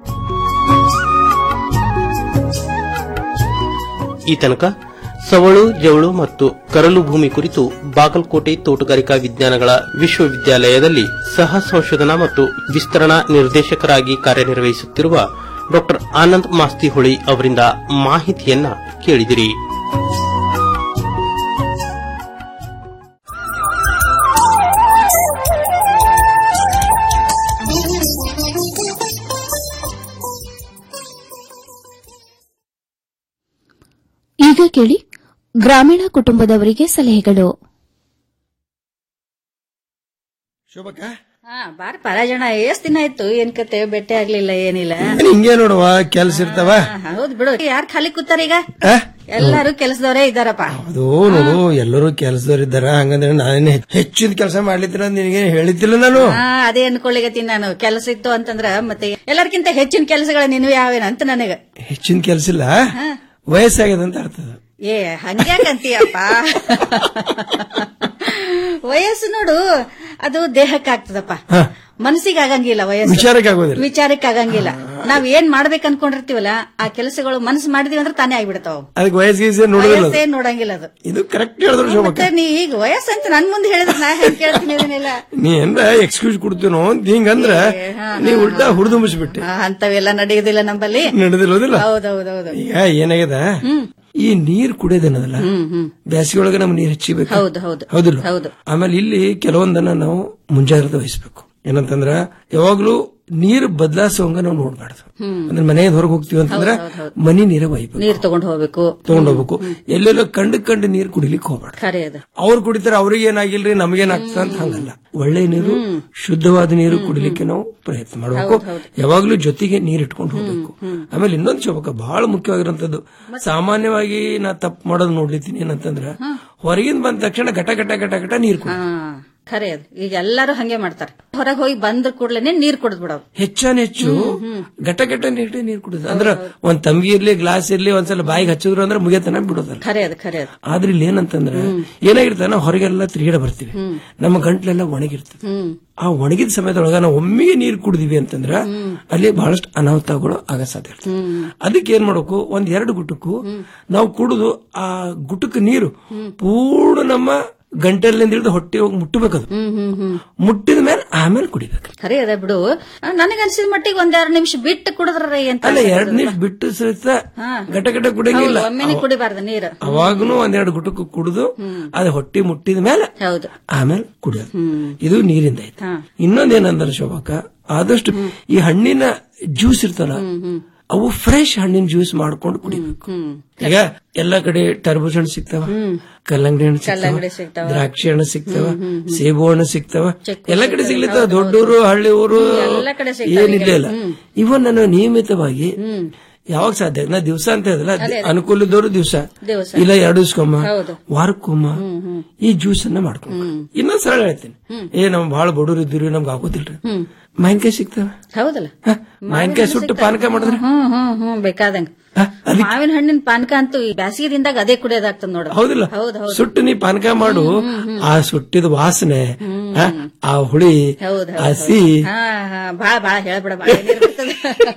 ಈ ತನಕ ಸವಳು ಜವಳು ಮತ್ತು ಕರಲು ಭೂಮಿ ಕುರಿತು ಬಾಗಲಕೋಟೆ ತೋಟಗಾರಿಕಾ ವಿಜ್ಞಾನಗಳ ವಿಶ್ವವಿದ್ಯಾಲಯದಲ್ಲಿ ಸಹ ಸಂಶೋಧನಾ ಮತ್ತು ವಿಸ್ತರಣಾ ನಿರ್ದೇಶಕರಾಗಿ ಕಾರ್ಯನಿರ್ವಹಿಸುತ್ತಿರುವ ಡಾ ಆನಂದ್ ಮಾಸ್ತಿಹೊಳಿ ಅವರಿಂದ ಮಾಹಿತಿಯನ್ನ ಕೇಳಿದಿರಿ ಈಗ ಕೇಳಿ ಗ್ರಾಮೀಣ ಕುಟುಂಬದವರಿಗೆ ಸಲಹೆಗಳು ಶೋಭಕ್ಕ ಹಾ ಬಾರಪ್ಪ ರಾಜಣ್ಣ ಎಷ್ಟ್ ದಿನ ಆಯ್ತು ಏನ್ ಕತೆ ಭೇಟಿ ಆಗ್ಲಿಲ್ಲ ಏನಿಲ್ಲ ಹಿಂಗೆ ನೋಡುವ ಕೆಲ್ಸ ಇರ್ತಾವ ಹೌದ್ ಬಿಡು ಯಾರ್ ಖಾಲಿ ಕೂತಾರ ಈಗ ಎಲ್ಲಾರು ಕೆಲಸದವರೇ ಇದ್ದಾರಪ್ಪ ಅದು ನೋಡು ಎಲ್ಲರೂ ಕೆಲಸದವ್ರು ಇದ್ದಾರ ಹಂಗಂದ್ರೆ ನಾನೇನೆ ಹೆಚ್ಚಿನ ಕೆಲಸ ಮಾಡ್ಲಿತ್ತಿರ ನಿನಗೆ ಹೇಳಿದ್ದಿಲ್ಲ ನಾನು ಹಾ ಅದೇ ಅನ್ಕೊಳ್ಳಿಗತ್ತೀನಿ ನಾನು ಕೆಲಸ ಇತ್ತು ಅಂತಂದ್ರ ಮತ್ತೆ ಎಲ್ಲರಿಗಿಂತ ಹೆಚ್ಚಿನ ಕೆಲಸಗಳ ನೀನು ಯಾವೇನ ಅಂತ ನನಗ ಹೆಚ್ಚಿನ ಕೆಲಸ ಇಲ್ಲ ವಯಸ್ಸಾಗ್ಯದ ಅಂತ ಅರ್ಥ ಅದು. ಏ ಹಂಗ್ಯಾಕಂತೀಯಪ್ಪ ವಯಸ್ಸು ನೋಡು ಅದು ದೇಹಕ್ಕೆ ಆಗ್ತದಪ್ಪ ಮನಸ್ಸಿಗೆ ಆಗಂಗಿಲ್ಲ ವಯಸ್ಸು ವಿಚಾರಕ್ಕೆ ಆಗೋದಿಲ್ಲ. ವಿಚಾರಕ್ಕೆ ಆಗಂಗಿಲ್ಲ ನಾವ್ ಏನ್ ಮಾಡ್ಬೇಕು ಅನ್ಕೊಂಡಿರ್ತೀವಲ್ಲ ಆ ಕೆಲಸಗಳು ಮನಸ್ಸು ಮಾಡಿದೀವಿ ಅಂದ್ರೆ ತಾನೇ ಆಗ್ಬಿಡ್ತಾವ ಅದಕ್ಕೆ ವಯಸ್ಸು ಗೀಸೆ ನೋಡೋದಿಲ್ಲ ಅದು. ವಯಸ್ಸೇ ನೋಡಂಗಿಲ್ಲ ಅದು ಇದು ಕರೆಕ್ಟ್ ಹೇಳಿದ್ರು ಶೋಭಕ್ಕ ಮತ್ತೆ ನೀ ಈಗ ವಯಸ್ಸಂತ ನನ್ ಮುಂದೆ ಹೇಳಿದ್ರೆ ನಾ ಹೆಂಗ್ ಕೇಳ್ತೀನಿ ಇದನ್ನೆಲ್ಲ ನೀ ಏನ್ರ ಎಕ್ಸ್ಕ್ಯೂಸ್ ಕೊಡ್ತೀನೋ ಅಂತ ಹಿಂಗಂದ್ರ ಹಾ, ನೀ ಉಲ್ಟಾ ಹುರಿದುಂಬಿಸ್ಬಿಟ್ಟೆ ಆ, ಅಂತವೆಲ್ಲ ನಡೆಯುದಿಲ್ಲ ನಂಬಲ್ಲಿ ನಡೆದಿರೋದಿಲ್ಲ ಹೌದೌದೌದು ಈಗ ಏನಾಗ್ಯದ ಈ ನೀರ್ ಕುಡಿಯೋದೇನದಲ್ಲ ಬೇಸಿಗೆ ಒಳಗೆ ನಮ್ ನೀರ್ ಹೆಚ್ಚಿಬೇಕು ಹೌದು ಹೌದು ಹೌದಿಲ್ಲ ಹೌದು ಆಮೇಲೆ ಇಲ್ಲಿ ಕೆಲವೊಂದನ್ನ ನಾವು ಮುಂಜಾಗ್ರತೆ ವಹಿಸ್ಬೇಕು ಏನಂತಂದ್ರ ಯಾವಾಗ್ಲೂ ನೀರು ಬದಲಾಯಿಸುವಂಗ ನಾವು ನೋಡ್ಬಾರ್ದು ಹ್ಮ್. ಅಂದ್ರೆ ಮನೆಯಿಂದ ಹೊರಗೆ ಹೋಗ್ತೀವಿ ಅಂತಂದ್ರೆ ಹೌದ್ ಹೌದ್ ಹೌದ್. ಮನಿ ನೀರೇ ಒಯ್ಬೇಕು ನೀರ್ ತಗೊಂಡ್ ಹೋಗ್ಬೇಕು ತಗೊಂಡ್ ಹೋಗ್ಬೇಕು ಎಲ್ಲೆಲ್ಲೋ ಕಂಡು ಕಂಡು ನೀರು ಕುಡಿಲಿಕ್ಕೆ ಹೋಗ್ಬಾರ್ದು ಖರೆ ಅದ ಅವ್ರು ಕುಡಿತಾರೆ ಅವ್ರಿಗೆ ಏನಾಗಿಲ್ರಿ ನಮಗೇನಾಗ್ತದ ಅಂತ ಹಂಗಲ್ಲ ಒಳ್ಳೆ ನೀರು ಶುದ್ಧವಾದ ನೀರು ಕುಡಿಲಿಕ್ಕೆ ನಾವು ಪ್ರಯತ್ನ ಮಾಡಬೇಕು ಹೌದ್ ಹೌದ್. ಯಾವಾಗ್ಲೂ ಜೊತೆಗೆ ನೀರ್ ಇಟ್ಕೊಂಡು ಹೋಗ್ಬೇಕು ಆಮೇಲೆ ಇನ್ನೊಂದು ಶೋಭಕ ಬಹಳ ಮುಖ್ಯವಾಗಿರುವಂತದ್ದು ಸಾಮಾನ್ಯವಾಗಿ ನಾ ತಪ್ಪು ಮಾಡೋದು ನೋಡ್ಲಿತ್ತೀನಿ ಏನಂತಂದ್ರ ಹೊರಗಿಂದ ಬಂದ ತಕ್ಷಣ ಘಟ ಘಟ ಘಟ ಘಟ ನೀರ್ ಕುಡಿ ಹಾ ಖರೆ ಅದ ಈಗ ಎಲ್ಲಾರು ಹಂಗೆ ಮಾಡ್ತಾರ ಹೊರಗೆ ಹೋಗಿ ಬಂದ ಕೂಡ್ಲೇನೆ ನೀರ್ ಕುಡಿದ್ ಬಿಡೋದು ಹೆಚ್ಚಾನ ಹೆಚ್ಚು ಘಟ ಘಟ ನೀಟೇ ನೀರ್ ಕುಡಿದ ಅಂದ್ರ ಒಂದ್ ತಂಗಿ ಇರ್ಲಿ ಗ್ಲಾಸ್ ಇರ್ಲಿ ಒಂದ್ಸಲ ಬಾಯಿಗೆ ಹಚ್ಚಿದ್ರು ಅಂದ್ರೆ ಮುಗಿಯತನ ಬಿಡೋದಲ್ಲ ಖರೆ ಅದ ಖರೆ ಅದ ಆದ್ರೆ ಇಲ್ಲಿ ಏನಂತಂದ್ರ ಏನಾಗಿರ್ತದೆ ನಾವು ಹೊರಗೆಲ್ಲ ತಿರುಗಾಡ ಬರ್ತೀವಿ ನಮ್ಮ ಗಂಟ್ಲೆಲ್ಲ ಒಣಗಿರ್ತದೆ ಹ್ಮ್ ಆ ಒಣಗಿದ ಸಮಯದೊಳಗ ನಾವು ಒಮ್ಮೆಗೆ ನೀರು ಕುಡಿದಿವಿ ಅಂತಂದ್ರ ಅಲ್ಲಿ ಬಹಳಷ್ಟು ಅನಾಹುತಗಳು ಆಗ ಸಾಧ್ಯ ಇರ್ತದೆ ಅದಕ್ಕೆ ಏನ್ ಮಾಡ್ಬೇಕು ಒಂದ್ ಎರಡು ಗುಟುಕು ನಾವು ಕುಡಿದು ಆ ಗುಟುಕು ನೀರು ಪೂರ್ಣ ನಮ್ಮ ಗಂಟಲಿಂದ ಹಿಡಿದು ಹೊಟ್ಟೆ ಹೋಗಿ ಮುಟ್ಟಬೇಕದು ಹ್ಮ್ ಹ್ಮ್ ಹ್ಮ್ ಮುಟ್ಟಿದ ಮೇಲೆ ಆಮೇಲೆ ಕುಡಿಬೇಕು ಖರೆ ಅದ ಬಿಡು ನನಗನ್ಸಿದ ಮಟ್ಟಿಗೆ ಒಂದೆರಡು ನಿಮಿಷ ಬಿಟ್ಟು ಕುಡಿದ್ರ ಅಂತ ಅಲ್ಲ ಎರಡ್ ನಿಮಿಷ ಬಿಟ್ಟು ಸಹಿತ ಹಾ. ಘಟ ಘಟ ಕುಡಿಯಂಗಿಲ್ಲ ಹೌದು, ಒಮ್ಮೆನೆ ಕುಡಿಬಾರ್ದು ನೀರು ಅವಾಗನು ಒಂದೆರಡು ಗುಟುಕು ಕುಡಿದು ಅದು ಹೊಟ್ಟೆ ಮುಟ್ಟಿದ ಮೇಲೆ ಹೌದು ಆಮೇಲೆ ಕುಡಿಯೋದು ಇದು ನೀರಿಂದ ಐತೆ ಹಾ. ಇನ್ನೊಂದೇನಂದ್ರೆ ಶೋಭಕ ಆದಷ್ಟು ಈ ಹಣ್ಣಿನ ಜ್ಯೂಸ್ ಇರ್ತಲ್ಲ ಅವು ಫ್ರೆಶ್ ಹಣ್ಣಿನ ಜ್ಯೂಸ್ ಮಾಡ್ಕೊಂಡು ಕುಡಿಬೇಕು ಈಗ ಎಲ್ಲಾ ಕಡೆ ಟರ್ಬೂಜ ಹಣ್ಣು ಸಿಗ್ತಾವ ಕಲ್ಲಂಗಡಿ ಹಣ್ಣು ಕಲ್ಲಂಗಡಿ ಸಿಗ್ತಾವ ಸಿಗ್ತಾವ. ದ್ರಾಕ್ಷಿ ಹಣ್ಣು ಸಿಗ್ತಾವ ಸೇಬು ಹಣ್ಣು ಸಿಗ್ತಾವ ಎಲ್ಲ ಕಡೆ ಸಿಗ್ಲಿತ್ತಾವ ದೊಡ್ಡೂರು ಹಳ್ಳಿ ಊರು ಎಲ್ಲ ಕಡೆ ಸಿಗ್ತಾವ ಏನಿಲ್ಲ ಇಲ್ಲ ಹ್ಮ್. ಇವನ್ ನಾನು ನಿಯಮಿತವಾಗಿ ಯಾವಾಗ ಸಾಧ್ಯ ನಾ ದಿವಸ ಅಂತ ಹೇಳಿದ್ರೆ ಅದೇ, ಅದೇ. ಅನುಕೂಲ ಇದ್ದವರು ದಿವಸ ದಿವಸ. ಇಲ್ಲ ಎರಡು ದಿವ್ಸಕ್ಕೊಮ್ಮ ಹೌದು. ವಾರಕ್ಕೊಮ್ಮ ಈ ಜ್ಯೂಸ್ ಅನ್ನ ಮಾಡ್ಕೊಂಡು ಇನ್ನೊಂದ್ ಸರಳ ಹೇಳ್ತೀನಿ ಏ ನಮ್ ಬಹಳ ಬಡವ್ರು ಇದ್ದೀರಿ ನಮ್ಗೆ ಆಗೋದಿಲ್ರಿ ಮಾವಿನಕಾಯಿ ಸಿಗ್ತಾವ ಹೌದಲ್ಲ ಮಾವಿನಕಾಯಿ ಸುಟ್ಟು ಪಾನಕ ಮಾಡಿದ್ರೆ ಹ್ಮ್ ಹ್ಮ್ ಹ್ಮ್ ಬೇಕಾದಂಗ ಮಾವಿನ ಹಣ್ಣಿನ ಪಾನಕ ಅಂತೂ ಈ ಬ್ಯಾಸಿಗೆ ದಿನದಾಗ ಅದೇ ಕುಡಿಯೋದಾಗ್ತದ ನೋಡು ಹೌದಿಲ್ಲ ಹೌದು ಹೌದು ಸುಟ್ಟು ನೀ ಪಾನಕ ಮಾಡು ಆ ಸುಟ್ಟಿದ ವಾಸನೆ ಆ, ಆ ಹುಳಿ ಹೌದು ಆ ಸಿಹಿ ಹಾ ಹಾ ಬಾಳ ಬಾಳ ಹೇಳ್ಬಿಡ ಬಾಳ ನೀರ್ ಬರ್ತದ.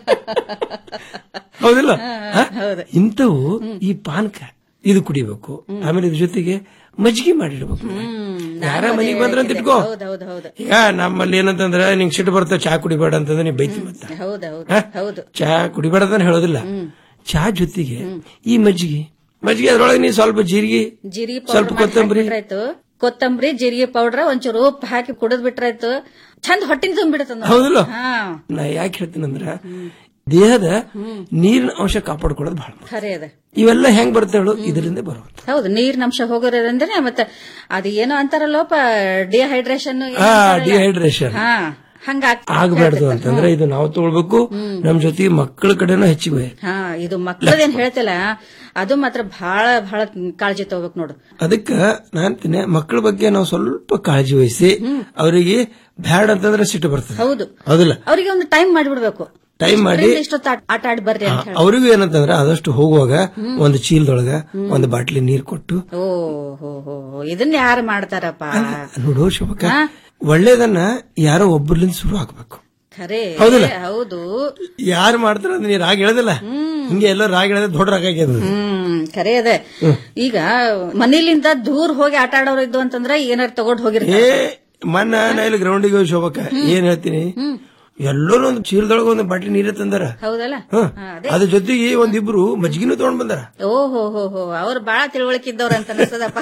ಹೌದಿಲ್ಲ ಆ? ಹೌದು. ಇಂಥವು ಈ ಪಾನಕ ಇದು ಕುಡಿಬೇಕು ಆಮೇಲೆ ಇದ್ರ ಜೊತೆಗೆ ಮಜ್ಜಿಗೆ ಮಾಡಿಡ್ಬೇಕು ಯಾರ ಮನೆಗೆ ಬಂದ್ರ ಅಂತ ಇಟ್ಕೋ ಹೌದ್ ಹೌದ್ ಹೌದು ಈಗ ನಮ್ಮಲ್ಲಿ ಏನಂತಂದ್ರ ನಿಂಗ್ ಸಿಟ್ಟು ಬರ್ತಾವ ಚಾ ಕುಡಿಬೇಡ ಅಂತಂದ್ರೆ ನೀ ಬೈತಿ ಮತ್ತ ಹೌದ್ ಹೌದು ಹಾ? ಹೌದು ಚಾ ಕುಡಿಬೇಡ ಅಂತ ಹೇಳೋದಿಲ್ಲ ಚಾ ಜೊತೆಗೆ ಈ ಮಜ್ಜಿಗೆ ಮಜ್ಜಿಗೆ ಅದ್ರೊಳಗೆ ನೀ ಸ್ವಲ್ಪ ಜೀರಿಗೆ ಜೀರಿಗೆ ಸ್ವಲ್ಪ ಪೌಡರ್ ಕೊತ್ತಂಬರಿ ಬಿಟ್ರಾಯ್ತು ಕೊತ್ತಂಬರಿ ಜೀರಿಗೆ ಪೌಡರ್ ಒಂಚೂರು ಉಪ್ಪು ಹಾಕಿ ಕುಡಿದ್ ಬಿಟ್ರಾಯ್ತು ಚಂದ ಹೊಟ್ಟಿನ ತುಂಬಿಡತ್ತ ಹೌದಿಲ್ಲ ಹಾ ನಾ ಯಾಕೆ ಹೇಳ್ತೀನಂದ್ರ ದೇಹದ ನೀರಿನ ಅಂಶ ಕಾಪಾಡ್ಕೊಳ್ಳೋದು ಬಹಳ ಮುಖ್ಯ. ಖರೆ ಅದ ಇವೆಲ್ಲ ಹೆಂಗ್ ಬರ್ತೇಳು ಇದರಿಂದ ಬರುವ ಹೌದು ನೀರಿನ ಅಂಶ ಹೋಗೋದ್ರಿಂದ ಮತ್ತೆ ಅದು ಏನೋ ಅಂತಾರಲ್ಲೋಪ ಡಿಹೈಡ್ರೇಷನ್ ಆ ಡಿಹೈಡ್ರೇಷನ್ ಹಾ ಹಂಗ ಆಗ್ಬಾರ್ದು ಅಂತಂದ್ರೆ ಇದು ನಾವು ತಗೊಳ್ಬೇಕು ನಮ್ ಜೊತೆಗೆ ಮಕ್ಕಳ ಕಡೆನೂ ಹೆಚ್ಚಿಗೆ ಹಾ ಇದು ಮಕ್ಕಳದೇನ್ ಹೇಳ್ತಿಲ್ಲ ಅದು ಮಾತ್ರ ಬಹಳ ಬಹಳ ಕಾಳಜಿ ತಗೋಬೇಕು ನೋಡು ಅದಕ್ಕ ನಾನ್ ಅಂತೀನಿ ಮಕ್ಕಳ ಬಗ್ಗೆ ನಾವು ಸ್ವಲ್ಪ ಕಾಳಜಿ ವಹಿಸಿ ಅವರಿಗೆ ಬ್ಯಾಡ್ ಅಂತಂದ್ರೆ ಸಿಟ್ಟು ಬರ್ತದೆ ಹೌದು ಹೌದಿಲ್ಲ ಅವರಿಗೆ ಒಂದು ಟೈಮ್ ಮಾಡಿಬಿಡ್ಬೇಕು ಟೈಮ್ ಮಾಡಿ ಇಷ್ಟರಿಂದ ಇಷ್ಟೊತ್ತು ಆಟ- ಆಟ ಆಡಿ ಬರ್ರಿ ಅಂತ ಹೇಳಿ ಅವ್ರಿಗೂ ಏನಂತಂದ್ರೆ ಆದಷ್ಟು ಹೋಗುವಾಗ ಒಂದು ಚೀಲದೊಳಗ ಒಂದು ಬಾಟ್ಲಿ ನೀರ್ ಕೊಟ್ಟು ಓ ಹೋ ಹೋ ಹೋ. ಇದನ್ನ ಯಾರು ಮಾಡ್ತಾರಪ್ಪ ನೋಡು ಶುಭಕ ಹಾ. ಒಳ್ಳೇದನ್ನ ಯಾರೋ ಒಬ್ಬರ್ಲಿಂದ ಶುರು ಆಗ್ಬೇಕು ಖರೆ ಹೌದಲ್ಲ? ಹೌದು ಯಾರು ಮಾಡ್ತಾರ ಅಂದ್ರೆ ನೀ ರಾಗ ಹೇಳದಿಲ್ಲ ಹಿಂಗೆ ಎಲ್ಲೋ ರಾಗ ಹೇಳದ ದೊಡ್ಡ ರಾಗ ಆಗ್ಯದ ಅದು. ಹ್ಮ್ ಖರೆ ಅದೇ ಈಗ ಮನೇಲಿಂದ ದೂರ ಹೋಗಿ ಆಟ ಆಡೋರು ಇದ್ದು ಅಂತಂದ್ರ ಏನಾರು ತಗೊಂಡ್ ಏ ಹೋಗಿರ್ತಾರೆ ಮನ್ನ ನಾ ಇಲ್ಲಿ ಗ್ರೌಂಡಿಗೆ ಹೋಗಿ ಶೋಭಕ ಏನ್ ಹೇಳ್ತೀನಿ ಎಲ್ಲರೂ ಒಂದು ಚೀಲದೊಳಗ ಒಂದು ಬಾಟ್ಲಿ ನೀರೇ ತಂದಾರ ಹೌದಲ್ಲ ಹ. ಹಾ, ಅದೇ ಅದ್ರ ಜೊತೆಗೆ ಒಂದಿಬ್ರು ಮಜ್ಜಿಗೆನೂ ತಗೊಂಡ್ ಬಂದಾರ ಓ ಹೋ ಹೋ ಹೋ ಅವ್ರು ಬಾಳ ತಿಳುವಳಿಕೆ ಇದ್ದವ್ರ ಅಂತ ಅನಿಸ್ತದಪ್ಪ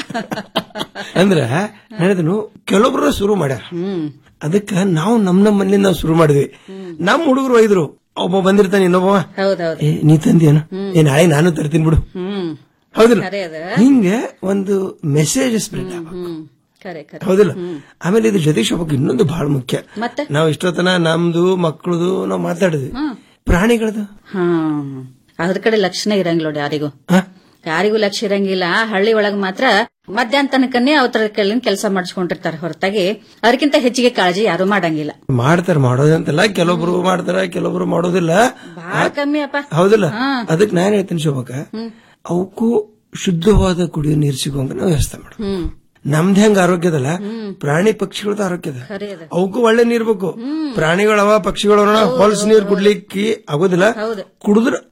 ಅಂದ್ರ ಹೇಳಿದನು ಕೆಲವೊಬ್ರು ಶುರು ಮಾಡ್ಯಾರ ಹ್ಮ್ ಅದಕ್ಕ ನಾವು ನಮ್ ನಮ್ಮ ಮನೇಲಿ ನಾವು ಶುರು ಮಾಡಿದ್ವಿ ನಮ್ ಹುಡುಗರು ಒಯ್ದ್ರು ಒಬ್ಬ ಬಂದಿರ್ತಾನೆ ಇನ್ನೊಬ್ಬ ಹೌದೌದು ಏ ನೀ ತಂದೇನು ಏ ನಾಳೆ ನಾನು ತರ್ತೀನಿ ಬಿಡು ಹ್ಮ್ ಹೌದಿಲ್ಲ ಖರೆ ಅದ ಹಿಂಗೆ ಒಂದು ಮೆಸೇಜ್ ಸ್ಪ್ರೆಡ್ ಆಗ ಹ್ಮ್ ಖರೆ ಖರೆ ಹೌದಿಲ್ಲ ಆಮೇಲೆ ಇದ್ರ ಜೊತೆ ಶೋಭಕ್ಕೆ ಇನ್ನೊಂದು ಬಹಳ ಮುಖ್ಯ ಮತ್ತೆ ನಾವು ಇಷ್ಟೊತ್ತನ ನಮ್ದು ಮಕ್ಕಳದು ನಾವು ಮಾತಾಡಿದ್ವಿ ಪ್ರಾಣಿಗಳದು ಹಾ ಅದ್ರ ಕಡೆ ಲಕ್ಷಣ ಇರಂಗಿಲ್ಲ ನೋಡಿ ಯಾರಿಗೂ ಯಾರಿಗೂ ಲಕ್ಷ್ಯ ಇರಂಗಿಲ್ಲ ಹಳ್ಳಿ ಒಳಗ್ ಮಾತ್ರ ಮಧ್ಯಾಹ್ನ ತನಕನೇ ಅವತರ ಕೆಳಗಿನ ಕೆಲಸ ಮಾಡಿಸ್ಕೊಂಡಿರ್ತಾರೆ ಹೊರತಾಗಿ ಅದಕ್ಕಿಂತ ಹೆಚ್ಚಿಗೆ ಕಾಳಜಿ ಯಾರು ಮಾಡಂಗಿಲ್ಲ ಮಾಡ್ತಾರ ಮಾಡೋದಂತಲ್ಲ ಕೆಲವೊಬ್ರು ಮಾಡ್ತಾರ ಕೆಲವೊಬ್ರು ಮಾಡೋದಿಲ್ಲ ಬಹಳ ಕಮ್ಮಿ ಅಪ್ಪ ಹೌದಿಲ್ಲ ಹಾ. ಅದಕ್ಕೆ ನಾನು ಹೇಳ್ತೀನಿ ಶೋಭಕ ಅವಕ್ಕೂ ಶುದ್ಧವಾದ ಕುಡಿಯೋ ನೀರು ಸಿಗುವಂಗ ನಾವು ವ್ಯವಸ್ಥೆ ಮಾಡ ಹ್ಮ್ ನಮ್ದು ಹೆಂಗ ಆರೋಗ್ಯದಲ್ಲ ಪ್ರಾಣಿ ಪಕ್ಷಿಗಳದ್ದು ಆರೋಗ್ಯದ ಖರೆ ಅದ ಅವಕ್ಕೂ ಒಳ್ಳೆ ನೀರ್ ಬೇಕು ಪ್ರಾಣಿಗಳವ ಪಕ್ಷಿಗಳವ ಹೊಲಸ್ ನೀರ್ ಕುಡ್ಲಿಕ್ಕೆ ಆಗೋದಿಲ್ಲ ಹೌದು ಕುಡಿದ್ರ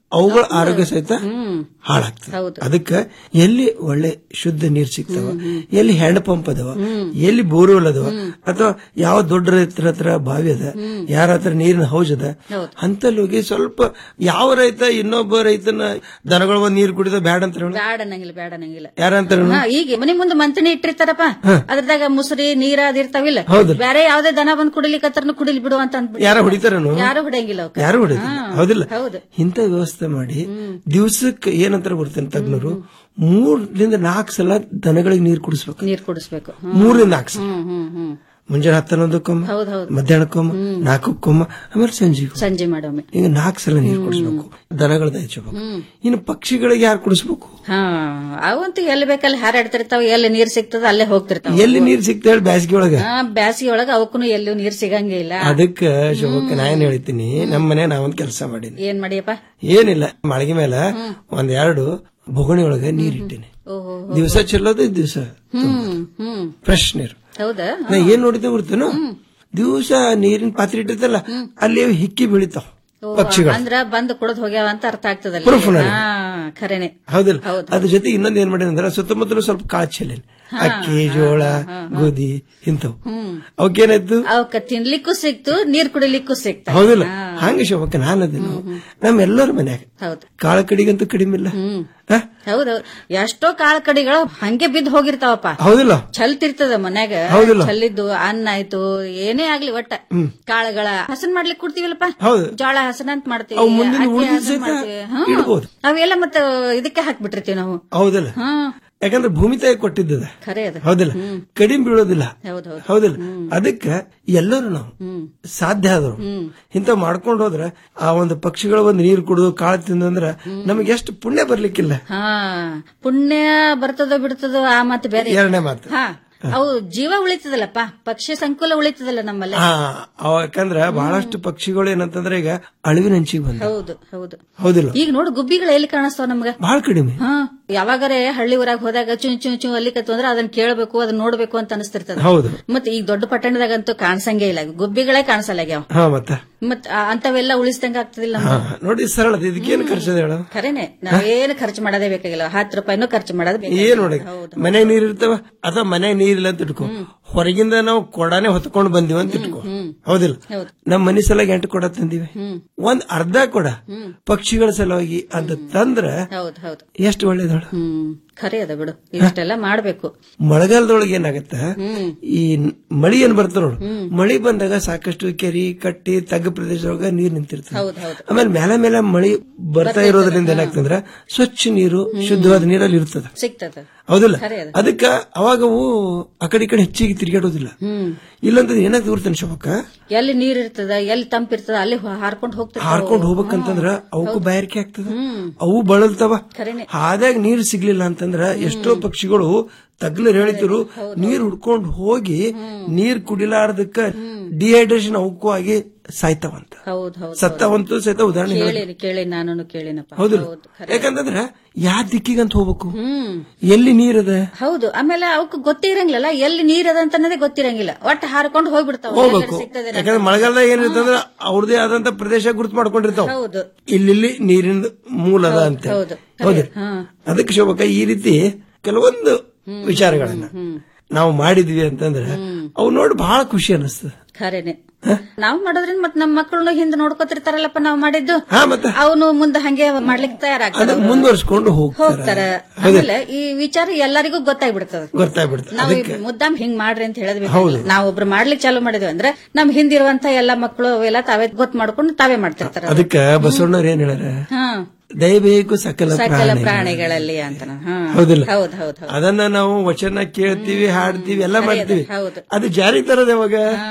ಅವುಗಳ ಆರೋಗ್ಯ ಸಹಿತ ಹ್ಮ್ ಹಾಳಾಗ್ತದೆ ಹೌದು ಅದಕ್ಕೆ ಎಲ್ಲಿ ಒಳ್ಳೆ ಶುದ್ಧ ನೀರ್ ಸಿಗ್ತಾವ ಎಲ್ಲಿ ಹ್ಯಾಂಡ್ ಪಂಪ್ ಅದಾವ ಎಲ್ಲಿ ಬೋರ್ವೆಲ್ ಅದಾವ ಅಥವಾ ಯಾವ ದೊಡ್ಡ ರೈತರ ಹತ್ರ ಬಾವಿ ಅದ ಯಾರ ಹತ್ರ ನೀರಿನ ಹೌಜ್ ಅದ ಹೌದು. ಅಂತಲ್ಲಿ ಹೋಗಿ ಸ್ವಲ್ಪ ಯಾವ ರೈತ ಇನ್ನೊಬ್ಬ ರೈತನ ದನಗಳ ಒಂದ್ ನೀರ್ ಕುಡಿದ ಬ್ಯಾಡ ಅಂತ ಹೇಳು ಬ್ಯಾಡ ಅನ್ನಂಗಿಲ್ಲ ಬ್ಯಾಡ ಅನ್ನಂಗಿಲ್ಲ ಯಾರ ಅಂತ ಹಾ, ಈಗ ಮನಿ ಮುಂದೆ ಮಂತನಿ ಇಟ್ಟಿರ್ತಾರಪ್ಪ ಅದ್ರದಾಗ ಮುಸ್ರಿ ನೀರ ಅದಿರ್ತಾವಿಲ್ಲ ಹೌದು. ಬೇರೆ ಯಾವ್ದೇ ದನ ಬಂದ್ ಕುಡಿಲಿಕ್ಕತ್ರನು ಕುಡಿಲಿ ಬಿಡು ಅಂತ ಅಂದ್ಬಿಟ್ಟು ಯಾರ ಹೊಡಿತಾರೇನು ಯಾರು ಹೊಡೆಯಂಗಿಲ್ಲ ಅವಕ್ಕ. ಯಾರು ಹೊಡಿತಾರೆ ಹಾ, ಹೌದಿಲ್ಲ ಹೌದು ಇಂಥ ವ್ಯವಸ್ಥೆ ಮಾಡಿ ದಿವ್ಸಕ್ಕೆ ಏನಂತ ಬರ್ತಾನೆ ತಜ್ಞರು ಮೂರರಿಂದ ನಾಲ್ಕು ಸಲ ದನಗಳಿಗೆ ನೀರು ಕುಡಿಸ್ಬೇಕು ನೀರ್ ಕುಡಿಸ್ಬೇಕು ಹ್ಮ್. ಮೂರರಿಂದ ನಾಲ್ಕು ಸಲ ಹ್ಮ್ ಹ್ಮ್ ಹ್ಮ್ ಮುಂಜಾನೆ ಹತ್ತನ್ನೊಂದಕ್ಕೊಮ್ಮ ಹೌದ್ ಹೌದು ಮಧ್ಯಾಹ್ನಕ್ಕೊಮ್ಮ ನಾಲ್ಕಕ್ಕೊಮ್ಮ ಆಮೇಲೆ ಸಂಜೆಗೂ ಸಂಜೆ ಮಾಡೊಮ್ಮೆ ಈಗ ನಾಲ್ಕು ಸಲ ನೀರು ಕುಡಿಸ್ಬೇಕು ದನಗಳದ ಹೆಚ್ಚಬೇಕು ಹ್ಮ್ ಇನ್ನು ಪಕ್ಷಿಗಳಿಗೆ ಯಾರು ಕುಡಿಸ್ಬೇಕು ಹಾ ಅವಂತೂ ಎಲ್ಲಿ ಬೇಕಲ್ಲಿ ಹಾರಾಡ್ತಿರ್ತಾವ ಎಲ್ಲಿ ನೀರ್ ಸಿಗ್ತದ ಅಲ್ಲೇ ಹೋಗ್ತಿರ್ತಾವ ಎಲ್ಲಿ ನೀರು ಸಿಗ್ತಾ ಹೇಳಿ ಬ್ಯಾಸಿಗೆ ಒಳಗ ಹಾ ಬ್ಯಾಸಿಗೆ ಒಳಗ ಅವಕ್ಕೂ ಎಲ್ಲೂ ನೀರ್ ಸಿಗಂಗೇ ಇಲ್ಲ ಅದಕ್ಕೆ ಶೋಭಕ್ಕೆ ನಾ ಏನ್ ಹೇಳ್ತೀನಿ ನಮ್ಮ ಮನೆ ನಾವೊಂದ್ ಕೆಲಸ ಮಾಡೀನಿ ಏನ್ ಮಾಡಿಯಪ್ಪ ಏನಿಲ್ಲ ಮಾಳಿಗೆ ಮೇಲೆ ಒಂದ್ ಎರಡು ಬೊಗಣಿ ಒಳಗೆ ನೀರ್ ಇಟ್ಟಿನಿ ಓಹೋ ದಿವಸ ಚೆಲ್ಲೋದು ದಿವಸ ಹ್ಮ್ ಹ್ಮ್ ಫ್ರೆಶ್ ನೀರು ಹೌದಾ ನಾ ಏನ್ ನೋಡಿದ್ದೆ ಗೊತ್ತೇನು ದಿವಸ ನೀರಿನ ಪಾತ್ರೆ ಇಟ್ಟಿರ್ತಲ್ಲ ಅಲ್ಲಿ ಅವು ಹಿಕ್ಕಿ ಬೀಳಿತಾವ ಓ, ಪಕ್ಷಿಗಳು ಅಂದ್ರ ಬಂದ್ ಕುಡದ್ ಹೋಗ್ಯಾವ ಅಂತ ಅರ್ಥ ಆಗ್ತದಲ್ಲ Proof ನೋಡಿ. ಹಾ ಖರೇನೆ ಹೌದಿಲ್ಲ ಹೌದು. ಅದ್ರ ಜೊತೆ ಇನ್ನೊಂದ್ ಏನ್ ಮಾಡಿದ್ರೆ ಅಂದ್ರೆ ಸುತ್ತಮುತ್ತಲು ಸ್ವಲ್ಪ ಕಾಳು ಚೆಲ್ಲೇನಿ ಅಕ್ಕಿ ಜೋಳ ಗೋಧಿ ಇಂಥವು ಹ್ಮ್ ಅವಕ್ಕೇನಾಯ್ತು ಅವಕ್ಕ ತಿನ್ಲಿಕ್ಕೂ ಸಿಕ್ತು ನೀರ್ ಕುಡಿಲಿಕ್ಕೂ ಸಿಕ್ತ ಹೌದಿಲ್ಲ ಹಂಗ ಶೋಭಕ್ಕ ನಾನು ಅದೇನು ನಮ್ಮೆಲ್ಲರ ಮನ್ಯಾಗ ಹೌದು ಕಾಳ ಕಡಿಗಂತೂ ಕಡಿಮೆ ಇಲ್ಲ ಹ್ಮ್ ಹ? ಹೌದೌದು ಎಷ್ಟೋ ಕಾಳ ಕಡಿಗಳು ಹಂಗೆ ಬಿದ್ದು ಹೋಗಿರ್ತಾವಪ್ಪ ಹೌದಿಲ್ಲ ಚಲ್ತಿರ್ತದ ಮನ್ಯಾಗ ಹೌದಿಲ್ಲ? ಚಲ್ಲಿದ್ದು ಅನ್ನ ಆಯ್ತು ಏನೇ ಆಗ್ಲಿ ಒಟ್ಟ ಹ್ಮ್. ಕಾಳುಗಳ ಹಸನ್ ಮಾಡ್ಲಿಕ್ಕೆ ಕೊಡ್ತೀವಲ್ಲಪ್ಪ ಹೌದು. ಜೋಳ ಹಸನ್ ಅಂತ ಮಾಡ್ತೀವಿ ಅವು ಮುಂದಿನ ಅಕ್ಕಿ ಉಳ್ದಿದ್ ಹಸನ್ ಸಹಿತ ಮಾಡ್ತೀವಿ. ಹ್ಮ್. ಇಡ್ಬೋದು. ಅವೆಲ್ಲ ಮತ್ತ ಇದಕ್ಕೆ ಹಾಕ್ಬಿಟ್ಟಿರ್ತೀವಿ ನಾವು ಹೌದಿಲ್ಲ ಹ್ಮ್ ಯಾಕಂದ್ರೆ ಭೂಮಿ ತಾಯಿ ಕೊಟ್ಟಿದ್ದದ ಖರೆ ಅದು ಹೌದಿಲ್ಲ ಕಡಿಮೆ ಬೀಳೋದಿಲ್ಲ ಹೌದೌದು ಹೌದಿಲ್ಲ ಅದಕ್ಕೆ ಎಲ್ಲರೂ ನಾವು ಸಾಧ್ಯ ಆದವರು ಇಂಥ ಮಾಡ್ಕೊಂಡು ಹೋದ್ರೆ ಆ ಒಂದು ಪಕ್ಷಿಗಳ ಒಂದು ನೀರು ಕುಡಿದು ಕಾಳು ತಿಂದು ಅಂದ್ರೆ ನಮಗೆ ಎಷ್ಟು ಪುಣ್ಯ ಬರ್ಲಿಕ್ಕಿಲ್ಲ ಹಾ ಪುಣ್ಯ ಬರ್ತದೋ ಬಿಡ್ತದೋ ಆ ಮಾತು ಬೇರೆ ಎರಡನೇ ಮಾತು ಹಾ ಅವು ಜೀವ ಉಳಿತದಲ್ಲಪ್ಪ ಪಕ್ಷಿ ಸಂಕುಲ ಉಳಿತದಲ್ಲ ನಮ್ಮಲ್ಲಿ ಹಾ ಅವ ಯಾಕಂದ್ರ ಬಹಳಷ್ಟು ಪಕ್ಷಿಗಳು ಏನಂತಂದ್ರೆ ಈಗ ಅಳಿವಿನ ಹಂಚಿಗೆ ಬಂದ ಹೌದು ಹೌದು ಹೌದಿಲ್ಲ ಈಗ ನೋಡು ಗುಬ್ಬಿಗಳು ಎಲ್ಲಿ ಕಾಣಿಸ್ತಾವ ನಮ್ಗ ಬಹಳ ಕಡಿಮೆ ಹಾ ಯಾವಾಗರೆ ಹಳ್ಳಿ ಊರಾಗ ಹೋದಾಗ ಚು ಚು ಚು ಅಲ್ಲಿ ಕತ್ತು ಅಂದ್ರೆ ಅದನ್ನ ಕೇಳಬೇಕು ಅದನ್ನ ನೋಡ್ಬೇಕು ಅಂತ ಅನಿಸ್ತಿರ್ತದ ಹೌದು ಮತ್ತೆ ಈಗ ದೊಡ್ಡ ಪಟ್ಟಣದಾಗಂತೂ ಕಾಣಿಸಂಗೇ ಇಲ್ಲ ಗುಬ್ಬಿಗಳೇ ಕಾಣಿಸಲ್ಲ ಆಗ್ಯಾವ ಹಾ ಮತ್ತ ಮತ್ ಆ- ಅಂತವೆಲ್ಲ ಉಳಿಸ್ದಂಗ ಆಗ್ತದಿಲ್ಲ ಹಾ ನಮ್ಗೆ. ನೋಡಿ ಸರಳ ಇದಕ್ಕೇನು ಖರ್ಚದ ಹೇಳು ಖರೇನೆ ನಾವೇನು ಖರ್ಚು ಮಾಡೋದೇ ಬೇಕಾಗಿಲ್ಲ ಹತ್ತು ರೂಪಾಯಿನೂ ಖರ್ಚು ಮಾಡೋದು ಏನ್ ಬೇಕಾಗಿಲ್ಲ. ನೋಡಿ ಮನೆಗ್ ನೀರ್ ಇರ್ತಾವ ಅಥವಾ ಮನೆಗ್ ನೀರಿಲ್ಲ ಅಂತ ಇಟ್ಕೋ ಹೊರಗಿಂದ ನಾವು ಕೊಡಾನೆ ಹೊತ್ಕೊಂಡು ಬಂದಿವಿ ಅಂತ ಇಟ್ಕೋ ಹೌದಿಲ್ಲ ಹೌದು. ನಮ್ ಮನಿ ಸಲುವಾಗಿ ಎಂಟು ಕೊಡ ತಂದಿವಿ ಹ್ಮ್ ಒಂದ್ ಅರ್ಧ ಕೊಡ ಪಕ್ಷಿಗಳ ಸಲುವಾಗಿ ಅಂತ ತಂದ್ರ ಹೌದು ಹೌದು ಎಷ್ಟು ಒಳ್ಳೇದಳ ಹ್ಮ್ ಖರೆ ಅದ ಬಿಡು ಇಷ್ಟೆಲ್ಲ ಮಾಡ್ಬೇಕು ಮಳೆಗಾಲದೊಳಗೆ ಏನಾಗತ್ತ ಹ್ಮ್ ಈ ಮಳಿ ಏನ್ ಬರ್ತ ನೋಡು ಮಳಿ ಬಂದಾಗ ಸಾಕಷ್ಟು ಕೆರಿ ಕಟ್ಟಿ ತಗ್ಗು ಪ್ರದೇಶದೊಳಗ ನೀರ್ ನಿಂತಿರ್ತದೆ ಹೌದು ಹೌದು ಆಮೇಲೆ ಮೇಲೆ ಮೇಲೆ ಮಳಿ ಬರ್ತಾ ಇರೋದ್ರಿಂದ ಏನಾಗ್ತಂದ್ರ ಸ್ವಚ್ಛ ನೀರು ಶುದ್ಧವಾದ ನೀರಲ್ಲಿ ಇರ್ತದ ಸಿಗ್ತದ ಹೌದಿಲ್ಲ ಖರೆ ಅದು. ಅದಕ್ಕ ಅವಾಗ ಅವು ಆ ಕಡೆ ಈ ಕಡೆ ಹೆಚ್ಚಿಗೆ ತಿರುಗಾಡೋದಿಲ್ಲ ಹ್ಮ್ ಇಲ್ಲಂತಂದ್ರೆ ಏನಾಗ್ತದೆ ಗೊತ್ತೇನು ಶೋಭಕ್ಕ ಎಲ್ಲಿ ನೀರ್ ಇರ್ತದ ಎಲ್ಲಿ ತಂಪಿರ್ತದ ಅಲ್ಲಿ ಹಾರ್ಕೊಂಡು ಹೋಗ್ತಿರ್ತಾವ ಹಾರ್ಕೊಂಡು ಹೋಗ್ಬೇಕಂತಂದ್ರ ಅವಕ್ಕೂ ಬಾಯಾರಿಕೆ ಆಗ್ತದ ಹ್ಮ್ ಅವು ಬಳಲ್ತಾವ ಖರೇನೆ ಹಾದಾಗ ನೀರು ಸಿಗ್ಲಿಲ್ಲ ಅಂತಂದ್ರ ಎಷ್ಟೋ ಪಕ್ಷಿಗಳು ತಗ್ಲರ್ ಹೇಳಿದ್ರು ನೀರ್ ಹುಡ್ಕೊಂಡು ಹೋಗಿ ನೀರ್ ಕುಡಿಲಾರ್ದಕ್ಕ ಡಿಹೈಡ್ರೇಷನ್ ಅವಕ್ಕೂ ಆಗಿ ಸಾಯ್ತಾವಂತ ಹೌದ್ ಹೌದ್ ಸತ್ತವಂತೂ ಸಹಿತ ಉದಾಹರಣೆ ಹೇಳ್ದೆ. ಕೇಳೇನಿ ಕೇಳೇನಿ ನಾನು ಕೇಳಿನಪ್ಪ ಹೌದಿಲ್ಲ ಹೌದು, ಖರೆ. ಯಾಕಂತಂದ್ರ ಯಾವ ದಿಕ್ಕಿಗಂತ ಹೋಗ್ಬೇಕು ಹ್ಮ್ ಎಲ್ಲಿ ನೀರದ ಹೌದು ಆಮೇಲೆ ಅವಕ್ಕೆ ಗೊತ್ತೇ ಇರಂಗಿಲ್ಲ ಎಲ್ಲಿ ನೀರ್ ಅದ ಅಂತ ಅನ್ನೋದೇ ಗೊತ್ತಿರಂಗಿಲ್ಲ ಒಟ್ಟು ಹಾರ್ಕೊಂಡು ಹೋಗ್ಬಿಡ್ತಾವ ಹೋಗ್ಬೇಕು ಯಾಕಂದ್ರೆ ಮಳೆಗಾಲದಾಗ ಏನಿರ್ತಂದ್ರ ಅವ್ರದೇ ಆದಂತ ಪ್ರದೇಶ ಗುರುತು ಮಾಡ್ಕೊಂಡಿರ್ತಾವ ಹೌದು ಇಲ್ಲಿ ನೀರಿನ ಮೂಲ ಅದ ಅಂತ ಹೌದು ಹೌದು ಹಾ ಅದಕ್ಕೆ ಶೋಭಕ್ಕ ಈ ರೀತಿ ಕೆಲವೊಂದು ವಿಚಾರಗಳನ್ನ ನಾವು ಮಾಡಿದ್ವಿ ಅಂತಂದ್ರೆ ಅವು ನೋಡಿ ಬಹಳ ಖುಷಿ ಅನಿಸ್ತದೆ ಖರೇನೆ ನಾವ್ ಮಾಡೋದ್ರಿಂದ ಮತ್ ನಮ್ ಮಕ್ಕಳನ್ನು ಹಿಂದ್ ನೋಡ್ಕೊತಿರ್ತಾರಲ್ಲಪ್ಪ ನಾವ್ ಮಾಡಿದ್ದು ಹಾ ಮತ್ತೆ ಅವನು ಮುಂದೆ ಹಂಗೆ ಮಾಡ್ಲಿಕ್ಕೆ ತಯಾರಾಗ್ತಾರ ಅದನ್ನ ಮುಂದುವರ್ಸ್ಕೊಂಡು ಹೋಗ್ತಾರ ಹೋಗ್ತಾರ ಆಮೇಲೆ ಈ ವಿಚಾರ ಎಲ್ಲರಿಗೂ ಗೊತ್ತಾಗ್ಬಿಡ್ತದ ಗೊತ್ತಾಗ್ಬಿಡ್ತದೆ ನಾವು ಅದಕ್ಕೆ ಮುದ್ದಾಮ್ ಹಿಂಗ್ ಮಾಡ್ರಿ ಅಂತ ಹೇಳಿದ್ವಿ ಹೌದು. ನಾವ್ ಒಬ್ರು ಮಾಡ್ಲಿಕ್ಕೆ ಚಾಲು ಮಾಡಿದ್ವಿ ಅಂದ್ರೆ ನಮ್ ಹಿಂದಿರುವಂತ ಎಲ್ಲಾ ಮಕ್ಕಳು ಅವೆಲ್ಲ ತಾವೇ ಗೊತ್ತು ಮಾಡ್ಕೊಂಡು ತಾವೇ ಮಾಡ್ತಿರ್ತಾರ ಅದಕ್ಕೆ ಬಸವಣ್ಣವ್ರು ಏನ್ ಹೇಳ್ಯಾರ ಹಾ ದಯಬೇಕು ಸಕಲ ಸಕಲ ಪ್ರಾಣಿ ಪ್ರಾಣಿಗಳಲ್ಲಿ ಅಂತ ಹಾ ಹೌದಿಲ್ಲ ಹೌದ್ ಹೌದ್ ಹೌದ್ ಅದನ್ನ ನಾವು ವಚನ ಕೇಳ್ತೀವಿ ಹಾಡ್ತೀವಿ ಎಲ್ಲ ಮಾಡ್ತೀವಿ ಹೌದು ಅದು ಜಾರಿ ತರದ ಯಾವಾಗ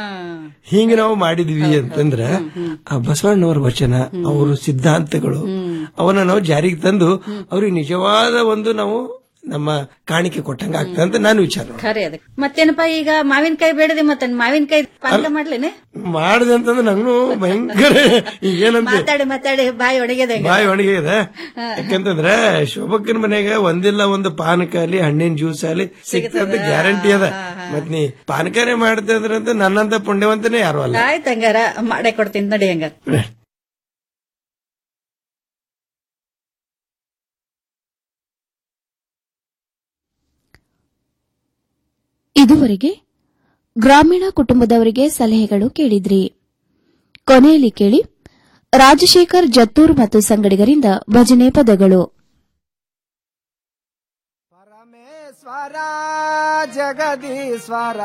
ಹಿಂಗ ನಾವು ಮಾಡಿದ್ವಿ ಅಂತಂದ್ರ ಆ ಬಸವಣ್ಣವರ ವಚನ ಅವರು ಸಿದ್ಧಾಂತಗಳು ಅವನ್ನ ನಾವು ಜಾರಿಗೆ ತಂದು ಅವ್ರಿಗೆ ನಿಜವಾದ ಒಂದು ನಾವು ನಮ್ಮ ಕಾಣಿಕೆ ಕೊಟ್ಟಂಗ ಆಗ್ತದೆ ಅಂತ ನಾನು ವಿಚಾರ ಮಾಡ್ದೆ. ಖರೆ ಅದಕ್ಕೆ ಮತ್ತೇನಪ್ಪ ಈಗ ಮಾವಿನಕಾಯಿ ಬೇಡದೆ ಮತ್ತೆ ಮಾವಿನಕಾಯಿ ಪಾಕ ಮಾಡ್ಲೇನೆ ಮಾಡಿದೆ ಅಂತಂದ್ರೆ ನಂಗೂ ಭಯಂಕರ ಈಗೇನಂತ ಮಾತಾಡಿ ಮಾತಾಡಿ ಬಾಯಿ ಒಣಗ್ಯದಂಗ ಬಾಯಿ ಒಣಗಿ ಇದೆ ಯಾಕಂತಂದ್ರೆ ಶೋಭಕ್ಕನ ಮನೆಗ ಒಂದಿಲ್ಲ ಒಂದು ಪಾನಕ ಅಲ್ಲಿ ಹಣ್ಣಿನ ಜ್ಯೂಸ್ ಅಲ್ಲಿ ಸಿಗ್ತದೆ ಗ್ಯಾರಂಟಿ ಅದ ಮತ್ ನೀ ಪಾನಕನೇ ಮಾಡ್ತೆ ಅಂದ್ರೆ ಅಂತ ನನ್ನಂತ ಪುಣ್ಯವಂತನೇ ಯಾರು ಅಲ್ಲ ಆಯ್ತು ಹಂಗಾರ ಮಾಡೇ ಕೊಡ್ತೀನಿ ನಡಿ ಹಂಗಾರ ಇದುವರೆಗೆ ಗ್ರಾಮೀಣ ಕುಟುಂಬದವರಿಗೆ ಸಲಹೆಗಳು ಕೇಳಿದ್ರಿ ಕೊನೆಯಲ್ಲಿ ಕೇಳಿ ರಾಜಶೇಖರ್ ಜತ್ತೂರ್ ಮತ್ತು ಸಂಗಡಿಗರಿಂದ ಭಜನೆ ಪದಗಳು ಪರಮೇಶ್ವರ ಜಗದೀಶ್ವರ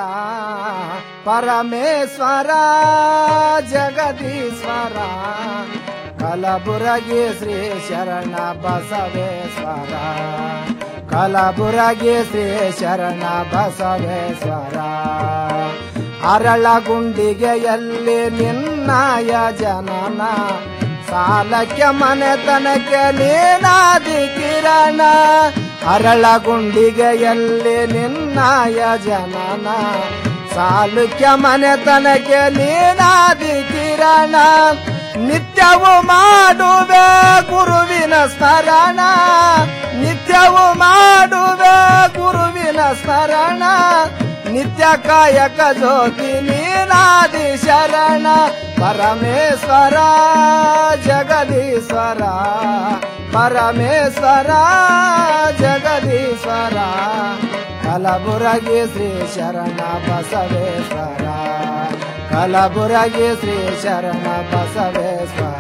ಪರಮೇಶ್ವರ ಜಗದೀಶ್ವರ ಕಲಬುರಗಿ ಶ್ರೀ ಶರಣ ಬಸವೇಶ್ವರ ಕಲಬುರಗಿ ಶ್ರೀ ಶರಣ ಬಸವೇಶ್ವರ ಅರಳಗುಂಡಿಗೆಯಲ್ಲಿ ನಿನ್ನಾಯ ಜನನ ಸಾಲಕ್ಕೆ ಮನೆತನಕ್ಕೆ ನೀನಾದಿ ಕಿರಣ ಅರಳಗುಂಡಿಗೆಯಲ್ಲಿ ನಿನ್ನಾಯ ಜನನ ಸಾಲುಕ್ಯ ಮನೆತನಕ್ಕೆ ನೀನಾದಿ ಕಿರಣ ನಿತ್ಯವು ಮಾಡುವೆ ಗುರುವಿನ ಸ್ಮರಣ ನಿತ್ಯವು ಮಾಡುವೆ ಗುರುವಿನ ಸ್ಮರಣ ನಿತ್ಯ ಕಾಯಕ ಜ್ಯೋತಿ ನೀನಾದಿ ಶರಣ ಪರಮೇಶ್ವರ ಜಗದೀಶ್ವರ ಪರಮೇಶ್ವರ ಜಗದೀಶ್ವರ ಕಲಬುರಗಿ ಶ್ರೀ ಶರಣ ಬಸವೇಶ್ವರ ಕಲಬುರಗಿ ಶ್ರೀ ಶರಣ ಬಸವೇಶ್ವರ